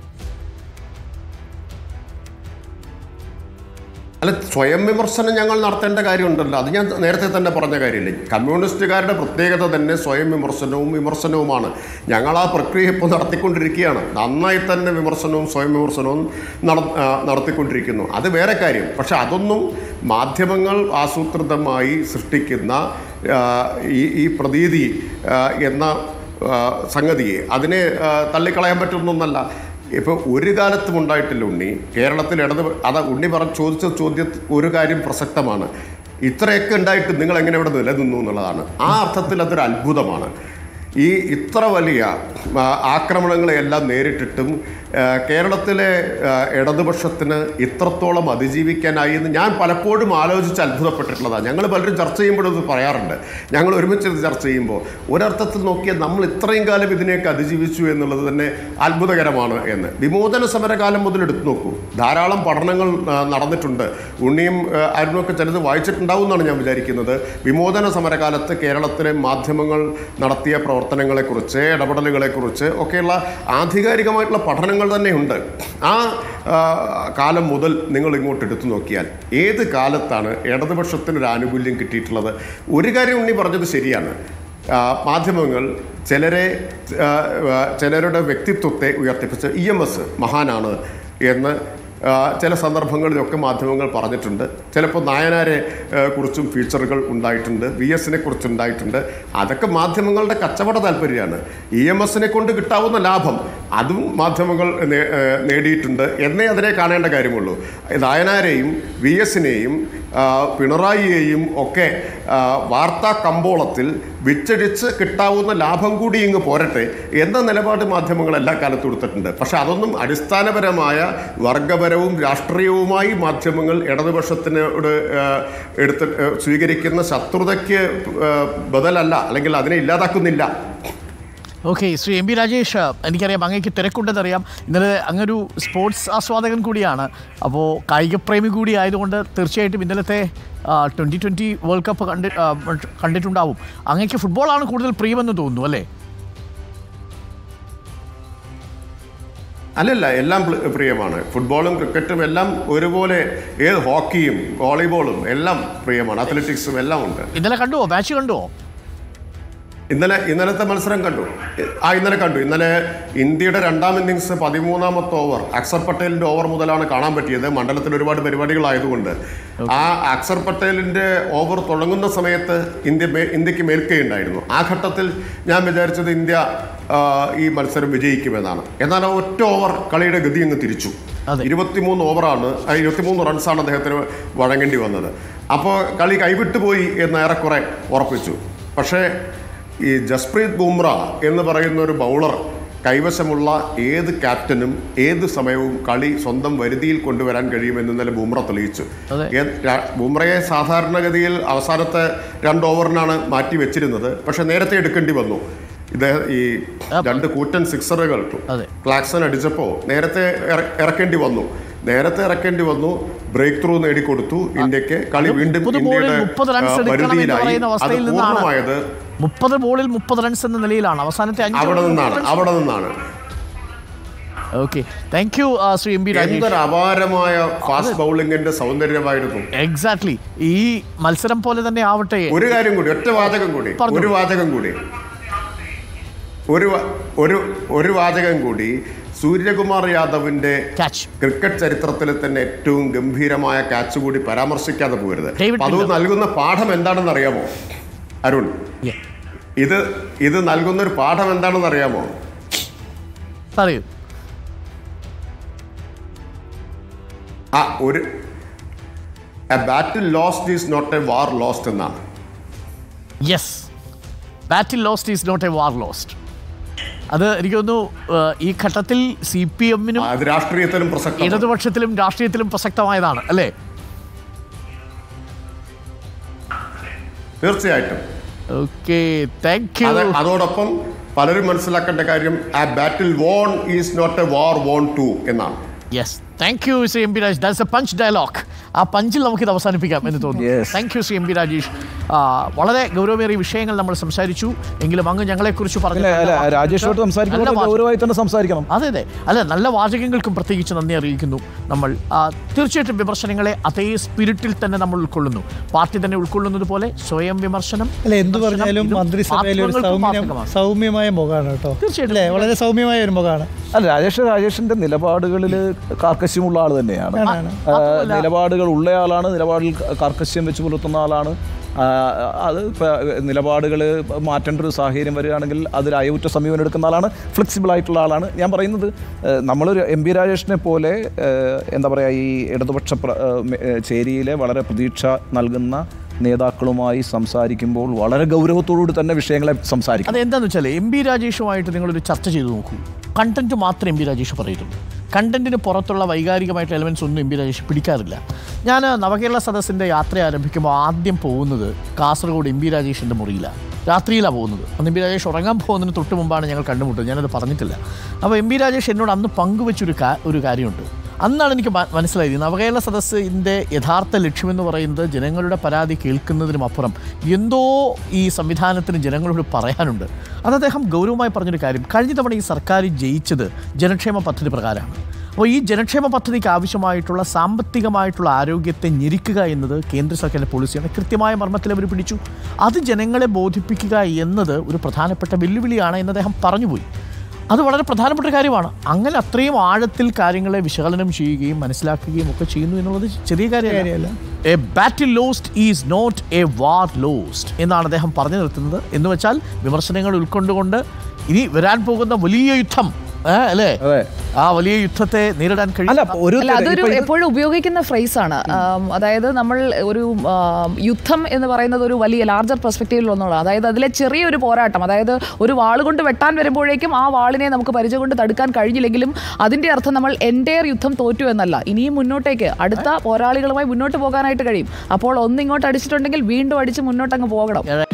അല്ല സ്വയം വിമർശനം ഞങ്ങൾ നടത്തേണ്ട കാര്യമുണ്ടല്ലോ അത് ഞാൻ നേരത്തെ തന്നെ പറഞ്ഞ കാര്യമില്ലേ കമ്മ്യൂണിസ്റ്റുകാരുടെ പ്രത്യേകത തന്നെ സ്വയം വിമർശനവും വിമർശനവുമാണ് ഞങ്ങൾ ആ പ്രക്രിയ ഇപ്പോൾ നടത്തിക്കൊണ്ടിരിക്കുകയാണ് നന്നായി തന്നെ വിമർശനവും സ്വയം വിമർശനവും നട ആ, നടത്തിക്കൊണ്ടിരിക്കുന്നു അത് വേറെ കാര്യം പക്ഷെ അതൊന്നും മാധ്യമങ്ങൾ ആസൂത്രിതമായി സൃഷ്ടിക്കുന്ന ആ, ഈ ഈ പ്രതീതി ആ, എന്ന ആ, സംഗതിയെ അതിനെ ആ, തള്ളിക്കളയാൻ പറ്റുന്നൊന്നല്ല ഇപ്പോൾ ഒരു കാലത്തും ഉണ്ടായിട്ടില്ല ഉണ്ണി കേരളത്തിൽ ഇടത് അത് ഉണ്ണി പറ ചോദിച്ച ചോദ്യം ഒരു കാര്യം പ്രസക്തമാണ് ഇത്രയൊക്കെ ഉണ്ടായിട്ട് നിങ്ങൾ എങ്ങനെ ഇവിടെ നിലനിന്നു എന്നുള്ളതാണ് ആ അർത്ഥത്തിൽ അതൊരു അത്ഭുതമാണ് ഈ ഇത്ര വലിയ ആ, ആക്രമണങ്ങളെയെല്ലാം നേരിട്ടിട്ടും ആ, കേരളത്തിലെ ആ, ഇടതുപക്ഷത്തിന് ഇത്രത്തോളം അതിജീവിക്കാനായി എന്ന് ഞാൻ പലപ്പോഴും ആലോചിച്ച് അത്ഭുതപ്പെട്ടിട്ടുള്ളതാണ് ഞങ്ങൾ പലരും ചർച്ച ചെയ്യുമ്പോഴും ഇത് പറയാറുണ്ട് ഞങ്ങൾ ഒരുമിച്ച് ഇത് ചർച്ച ചെയ്യുമ്പോൾ ഒരർത്ഥത്തിൽ നോക്കിയാൽ നമ്മൾ ഇത്രയും കാലം ഇതിനെയൊക്കെ അതിജീവിച്ചു എന്നുള്ളത് തന്നെ അത്ഭുതകരമാണ് എന്ന് വിമോചന സമരകാലം മുതൽ എടുത്തു നോക്കൂ ധാരാളം പഠനങ്ങൾ ആ, നടന്നിട്ടുണ്ട് ഉണ്ണിയും ആ, അരുണൊക്കെ ചിലത് വായിച്ചിട്ടുണ്ടാവും എന്നാണ് ഞാൻ വിചാരിക്കുന്നത് വിമോചന സമരകാലത്ത് കേരളത്തിലെ മാധ്യമങ്ങൾ നടത്തിയ പ്രവർത്തനങ്ങളെക്കുറിച്ച് ഇടപെടലുകളെക്കുറിച്ച് ഒക്കെയുള്ള ആധികാരികമായിട്ടുള്ള പഠനങ്ങൾ തന്നെയുണ്ട് ആ ആ, കാലം മുതൽ നിങ്ങൾ ഇങ്ങോട്ട് എടുത്തു നോക്കിയാൽ ഏത് കാലത്താണ് ഇടതുപക്ഷത്തിനൊരു ആനുകൂല്യം കിട്ടിയിട്ടുള്ളത് ഒരു കാര്യം ഉണ്ണി പറഞ്ഞത് ശരിയാണ് ആ, മാധ്യമങ്ങൾ ചിലരെ ആ, ആ, ചിലരുടെ വ്യക്തിത്വത്തെ ഉയർത്തിപ്പിച്ച് ഇ എം എസ് മഹാനാണ് എന്ന് ആ, ചില സന്ദർഭങ്ങളിലൊക്കെ മാധ്യമങ്ങൾ പറഞ്ഞിട്ടുണ്ട് ചിലപ്പോൾ നായനാരെ ആ, കുറിച്ചും ഫീച്ചറുകൾ ഉണ്ടായിട്ടുണ്ട് വി എസിനെ കുറിച്ചുണ്ടായിട്ടുണ്ട് അതൊക്കെ മാധ്യമങ്ങളുടെ കച്ചവട താല്പര്യമാണ് ഇ എം എസിനെ കൊണ്ട് കിട്ടാവുന്ന ലാഭം അതും മാധ്യമങ്ങൾ നേ- ആ, നേടിയിട്ടുണ്ട് എന്നേ അതിനെ കാണേണ്ട കാര്യമുള്ളൂ നായനാരെയും വി എസിനെയും പിണറായിയെയും ഒക്കെ ആ, വാർത്താ കമ്പോളത്തിൽ വിറ്റഴിച്ച് കിട്ടാവുന്ന ലാഭം കൂടി ഇങ്ങ് പോരട്ടെ എന്ന നിലപാട് മാധ്യമങ്ങൾ എല്ലാ കാലത്തും എടുത്തിട്ടുണ്ട് പക്ഷെ അതൊന്നും അടിസ്ഥാനപരമായ വർഗപരവും രാഷ്ട്രീയവുമായി മാധ്യമങ്ങൾ ഇടതുപക്ഷത്തിനോട് ആ, എടുത്ത് ആ, സ്വീകരിക്കുന്ന ശത്രുതയ്ക്ക് ആ, ബദലല്ല അല്ലെങ്കിൽ അതിനെ ഇല്ലാതാക്കുന്നില്ല okay Shri M P Rajesh എനിക്കറിയാം അങ്ങേക്ക് തിരക്കുണ്ടെന്നറിയാം ഇന്നലെ അങ്ങൊരു സ്പോർട്സ് ആസ്വാദകൻ കൂടിയാണ് അപ്പോൾ കായികപ്രേമി കൂടി ആയതുകൊണ്ട് തീർച്ചയായിട്ടും ഇന്നലത്തെ ട്വൻ്റി ട്വൻ്റി വേൾഡ് കപ്പ് കണ്ടി ആ, കണ്ടിട്ടുണ്ടാവും അങ്ങേക്ക് ഫുട്ബോളാണ് കൂടുതൽ പ്രിയമെന്ന് തോന്നുന്നു അല്ലേ അല്ലല്ല എല്ലാം പ്ല- പ്രിയമാണ് ഫുട്ബോളും ക്രിക്കറ്റും എല്ലാം ഒരുപോലെ ഏത് ഹോക്കിയും വോളിബോളും എല്ലാം പ്രിയമാണ് അത്ലറ്റിക്സും എല്ലാം ഉണ്ട് ഇന്നലെ കണ്ടുവോ മാച്ച് കണ്ടുവോ ഇന്നലെ ഇന്നലത്തെ മത്സരം കണ്ടു ആ ഇന്നലെ കണ്ടു ഇന്നലെ ഇന്ത്യയുടെ രണ്ടാം ഇന്നിങ്സ് പതിമൂന്നാമത്തെ ഓവർ അക്സർ പട്ടേലിന്റെ ഓവർ മുതലാണ് കാണാൻ പറ്റിയത് മണ്ഡലത്തിൽ ഒരുപാട് പരിപാടികളായതുകൊണ്ട് ആ അക്സർ പട്ടേലിന്റെ ഓവർ തുടങ്ങുന്ന സമയത്ത് ഇന്ത്യ മേ- ഇന്ത്യക്ക് മേൽക്കൈയുണ്ടായിരുന്നു ആ ഘട്ടത്തിൽ ഞാൻ വിചാരിച്ചത് ഇന്ത്യ ആ, ഈ മത്സരം വിജയിക്കുമെന്നാണ് എന്നാൽ ആ ഒറ്റ ഓവർ കളിയുടെ ഗതി അങ്ങ് തിരിച്ചു അതെ. ഇരുപത്തിമൂന്ന് ഓവറാണ് ആ, ഇരുപത്തിമൂന്ന് റൺസാണ് അദ്ദേഹത്തിന് വഴങ്ങേണ്ടി വന്നത് അപ്പോൾ കളി കൈവിട്ടുപോയി എന്ന് ഏറെക്കുറെ ഉറപ്പിച്ചു പക്ഷേ ഈ ജസ്പ്രീത് ബുംറ എന്ന് പറയുന്ന ഒരു ബൗളർ കൈവശമുള്ള ഏത് ക്യാപ്റ്റനും ഏത് സമയവും കളി സ്വന്തം വരുതിയിൽ കൊണ്ടുവരാൻ കഴിയുമെന്ന് ഇന്നലെ ബുംറ തെളിയിച്ചു അതെ. ഏ- ര- ബുംറയെ സാധാരണഗതിയിൽ അവസാനത്തെ രണ്ട് ഓവറിനാണ് മാറ്റി വെച്ചിരുന്നത് പക്ഷെ നേരത്തെ എടുക്കേണ്ടി വന്നു ഇദ്ദേഹം ഈ രണ്ട് കൂറ്റൻ സിക്സറുകൾ അതെ. ക്ലാക്സൺ അടിച്ചപ്പോൾ നേരത്തെ ഇറ- ഇറക്കേണ്ടി വന്നു നേരത്തെ ഇറക്കേണ്ടി വന്നു ബ്രേക്ക് ത്രൂ നേടിക്കൊടുത്തു ഇന്ത്യക്ക് കളി വീണ്ടും മുപ്പത് ബോളിൽ ഇന്ത്യയുടെ മുപ്പത് റൺസ് ആ, എടുക്കണം എന്ന് വരുതിയിലായി പറയുന്ന അത് അവസ്ഥയിൽ നിന്നാണ് പൂർണ്ണമായത് മുപ്പത് ബോളിൽ മുപ്പത് റൺസ് എന്ന നിലയിലാണ് അവസാനത്തെ അഞ്ച് അവിടെ നിന്നാണ് അവിടെ നിന്നാണ് okay thank you Shri M P Rajesh എന്തൊരു അപാരമായ ഫാസ്റ്റ് ബൗളിംഗിന്റെ സൗന്ദര്യമായിരുന്നു എക്സാക്ട്ലി ഈ മത്സരം പോലെ തന്നെ ആവട്ടെ ഒരു കാര്യം കൂടി ഒറ്റ വാചകം കൂടി പറഞ്ഞോ. ഒരു വാചകം കൂടി ഒരു വ- ഒരു ഒരു വാചകം കൂടി സൂര്യകുമാർ യാദവിന്റെ Catch. ക്രിക്കറ്റ് ചരിത്രത്തിൽ തന്നെ ഏറ്റവും ഗംഭീരമായ ക്യാച്ച് കൂടി പരാമർശിക്കാതെ പോകരുത് ഡേവിഡ് അപ്പൊ അത് മില്ലർ. നൽകുന്ന പാഠം എന്താണെന്ന് അറിയാമോ അരുൺ Yeah. ഇത് ഇത് നൽകുന്ന ഒരു പാഠം എന്താണെന്ന് അറിയാമോ പറയൂ ആ ഒരു a battle lost is not a war lost എന്നാണ് yes battle lost is not a war lost അത് എനിക്ക് തോന്നുന്നു ഏഹ്, ഈ ഘട്ടത്തിൽ സി പി എമ്മിനും അത് രാഷ്ട്രീയത്തിലും പ്രസക്തമാണ് ഇടതുപക്ഷത്തിലും രാഷ്ട്രീയത്തിലും പ്രസക്തമായതാണ് അല്ലേ തീർച്ചയായിട്ടും ഓക്കെ താങ്ക് യു അത് അതോടൊപ്പം പലരും മനസ്സിലാക്കേണ്ട കാര്യം ആ battle won is not a war won too എന്നാണ് yes thank you Shri M P Rajesh that's a punch dialogue ആ പഞ്ചിൽ നമുക്കിത് അവസാനിപ്പിക്കാം എന്ന് തോന്നുന്നു Yes. Thank you Shri M P Rajesh ആ, വളരെ ഗൗരവമേറിയ വിഷയങ്ങൾ നമ്മൾ സംസാരിച്ചു എങ്കിലും അങ്ങ് ഞങ്ങളെക്കുറിച്ച് അല്ല പറഞ്ഞ അല്ല രാജേഷോട് സംസാരിക്കുമ്പോൾ നല്ല വാചകം. ഗൗരവമായി തന്നെ സംസാരിക്കണം അതെ അതെ അല്ല നല്ല വാചകങ്ങൾക്കും പ്രത്യേകിച്ച് നന്ദി അറിയിക്കുന്നു നമ്മൾ ആ, തീർച്ചയായിട്ടും വിമർശനങ്ങളെ അതേ സ്പിരിറ്റിൽ തന്നെ നമ്മൾ ഉൾക്കൊള്ളുന്നു പാർട്ടി തന്നെ ഉൾക്കൊള്ളുന്നത് പോലെ സ്വയം വിമർശനം അല്ല എന്ത് വിമർശനം പറഞ്ഞാലും ഇതും മന്ത്രിസഭയിൽ ഒരു മാധ്യമങ്ങൾക്കും സൗമ്യം ബാധകമാണ്. സൗമ്യമായ മുഖമാണ് കേട്ടോ തീർച്ചയായിട്ടും. അല്ലേ വളരെ സൗമ്യമായ ഒരു മുഖമാണ് അല്ല രാജേഷ് രാജേഷിന്റെ നിലപാടുകളിൽ കാർക്കശ്യമുള്ള ആൾ തന്നെയാണ് ആണ്. ആ, നിലപാടുകൾ ഉള്ളയാളാണ് നിലപാടിൽ കാർക്കശ്യം വെച്ച് പുലർത്തുന്ന ആളാണ് ആ, അത് നിലപാടുകൾ മാറ്റേണ്ട ഒരു സാഹചര്യം വരികയാണെങ്കിൽ അതിൽ അയവുറ്റ സമീപനം എടുക്കുന്ന ആളാണ് ഫ്ലെക്സിബിൾ ആയിട്ടുള്ള ആളാണ് ഞാൻ പറയുന്നത് ഏഹ്, നമ്മളൊരു എം പി രാജേഷിനെ പോലെ ഏഹ്, എന്താ പറയുക ഈ ഇടതുപക്ഷ പ്ര- ഏഹ്, മെ- ഏഹ്, ചേരിയിലെ വളരെ പ്രതീക്ഷ നൽകുന്ന നേതാക്കളുമായി സംസാരിക്കുമ്പോൾ വളരെ ഗൗരവത്തോടുകൂടി തന്നെ വിഷയങ്ങളെ സംസാരിക്കും അതെന്താന്ന് വെച്ചാൽ എം ബി രാജേഷുമായിട്ട് നിങ്ങളൊരു ചർച്ച ചെയ്ത് നോക്കൂ കണ്ടന്റ് മാത്രം എം ബി രാജേഷ് പറയുന്നുള്ളൂ കണ്ടന്റിന് പുറത്തുള്ള വൈകാരികമായിട്ടുള്ള എലമെൻസ് ഒന്നും എം ബി രാജേഷ് പിടിക്കാറില്ല ഞാൻ നവകേരള സദസ്സിൻ്റെ യാത്ര ആരംഭിക്കുമ്പോൾ ആദ്യം പോകുന്നത് കാസർഗോഡ് എം ബി രാജേഷിൻ്റെ മുറിയിലാണ് രാത്രിയിലാണ് പോകുന്നത് അന്ന് എം ബി രാജേഷ് ഉറങ്ങാൻ പോകുന്നതിന് തൊട്ട് മുമ്പാണ് ഞങ്ങൾ കണ്ടുമുട്ടുന്നത് ഞാനത് പറഞ്ഞിട്ടില്ല അപ്പോൾ എം ബി രാജേഷ് എന്നോട് അന്ന് പങ്കുവെച്ചൊരു കാ ഒരു കാര്യമുണ്ട് അന്നാണ് എനിക്ക് മ- മനസ്സിലായത് ഈ നവകേരള സദസ്സിൻ്റെ യഥാർത്ഥ ലക്ഷ്യമെന്ന് പറയുന്നത് ജനങ്ങളുടെ പരാതി കേൾക്കുന്നതിനും അപ്പുറം എന്തോ ഈ സംവിധാനത്തിന് ജനങ്ങളോട് പറയാനുണ്ട് അത് അദ്ദേഹം ഗൗരവമായി പറഞ്ഞൊരു കാര്യം കഴിഞ്ഞ തവണ ഈ സർക്കാർ ജയിച്ചത് ജനക്ഷേമ പദ്ധതി പ്രകാരമാണ് അപ്പോൾ ഈ ജനക്ഷേമ പദ്ധതിക്ക് ആവശ്യമായിട്ടുള്ള സാമ്പത്തികമായിട്ടുള്ള ആരോഗ്യത്തെ ഞെരിക്കുക എന്നത് കേന്ദ്ര സർക്കാരിൻ്റെ പോളിസിയാണ് കൃത്യമായ മർമ്മത്തിൽ അവർ പിടിച്ചു അത് ജനങ്ങളെ ബോധിപ്പിക്കുക എന്നത് ഒരു പ്രധാനപ്പെട്ട വെല്ലുവിളിയാണ് എന്ന് അദ്ദേഹം പറഞ്ഞുപോയി അത് വളരെ പ്രധാനപ്പെട്ട ഒരു കാര്യമാണ് അങ്ങനെ അത്രയും ആഴത്തിൽ കാര്യങ്ങളെ വിശകലനം ചെയ്യുകയും മനസ്സിലാക്കുകയും ഒക്കെ ചെയ്യുന്നു എന്നുള്ളത് ചെറിയ കാര്യമല്ല a battle lost is not a war lost എന്നാണ് അദ്ദേഹം പറഞ്ഞു നിർത്തുന്നത് എന്ന് വെച്ചാൽ വിമർശനങ്ങൾ ഉൾക്കൊണ്ടുകൊണ്ട് ഇനി വരാൻ പോകുന്ന വലിയ യുദ്ധം ഏ, അല്ലേ അതെ. ആ വലിയ യുദ്ധത്തെ നേരിടാൻ കഴിയും അല്ല ഒരു അല്ല അതൊരു ഇപ്പൊ ഇത് എപ്പോഴും ഉപയോഗിക്കുന്ന ഫ്രേസാണ് അതായത് നമ്മൾ ഒരു ആം, യുദ്ധം എന്ന് പറയുന്നത് ഒരു വലിയ ലാർജർ പെർസ്പെക്റ്റീവിൽ ഒന്നുള്ള അതായത് അതിലെ ചെറിയൊരു പോരാട്ടം അതായത് ഒരു വാൾ കൊണ്ട് വെട്ടാൻ വരുമ്പോഴേക്കും ആ വാളിനെ നമുക്ക് പരിചയം കൊണ്ട് തടുക്കാൻ കഴിഞ്ഞില്ലെങ്കിലും അതിന്റെ അർത്ഥം നമ്മൾ എൻറ്റയർ യുദ്ധം തോറ്റു എന്നല്ല ഇനിയും മുന്നോട്ടേക്ക് അടുത്ത പോരാളികളുമായി മുന്നോട്ട് പോകാനായിട്ട് കഴിയും അപ്പോൾ ഒന്നിങ്ങോട്ട് അടിച്ചിട്ടുണ്ടെങ്കിൽ വീണ്ടും അടിച്ച് മുന്നോട്ട് അങ്ങ് പോകണം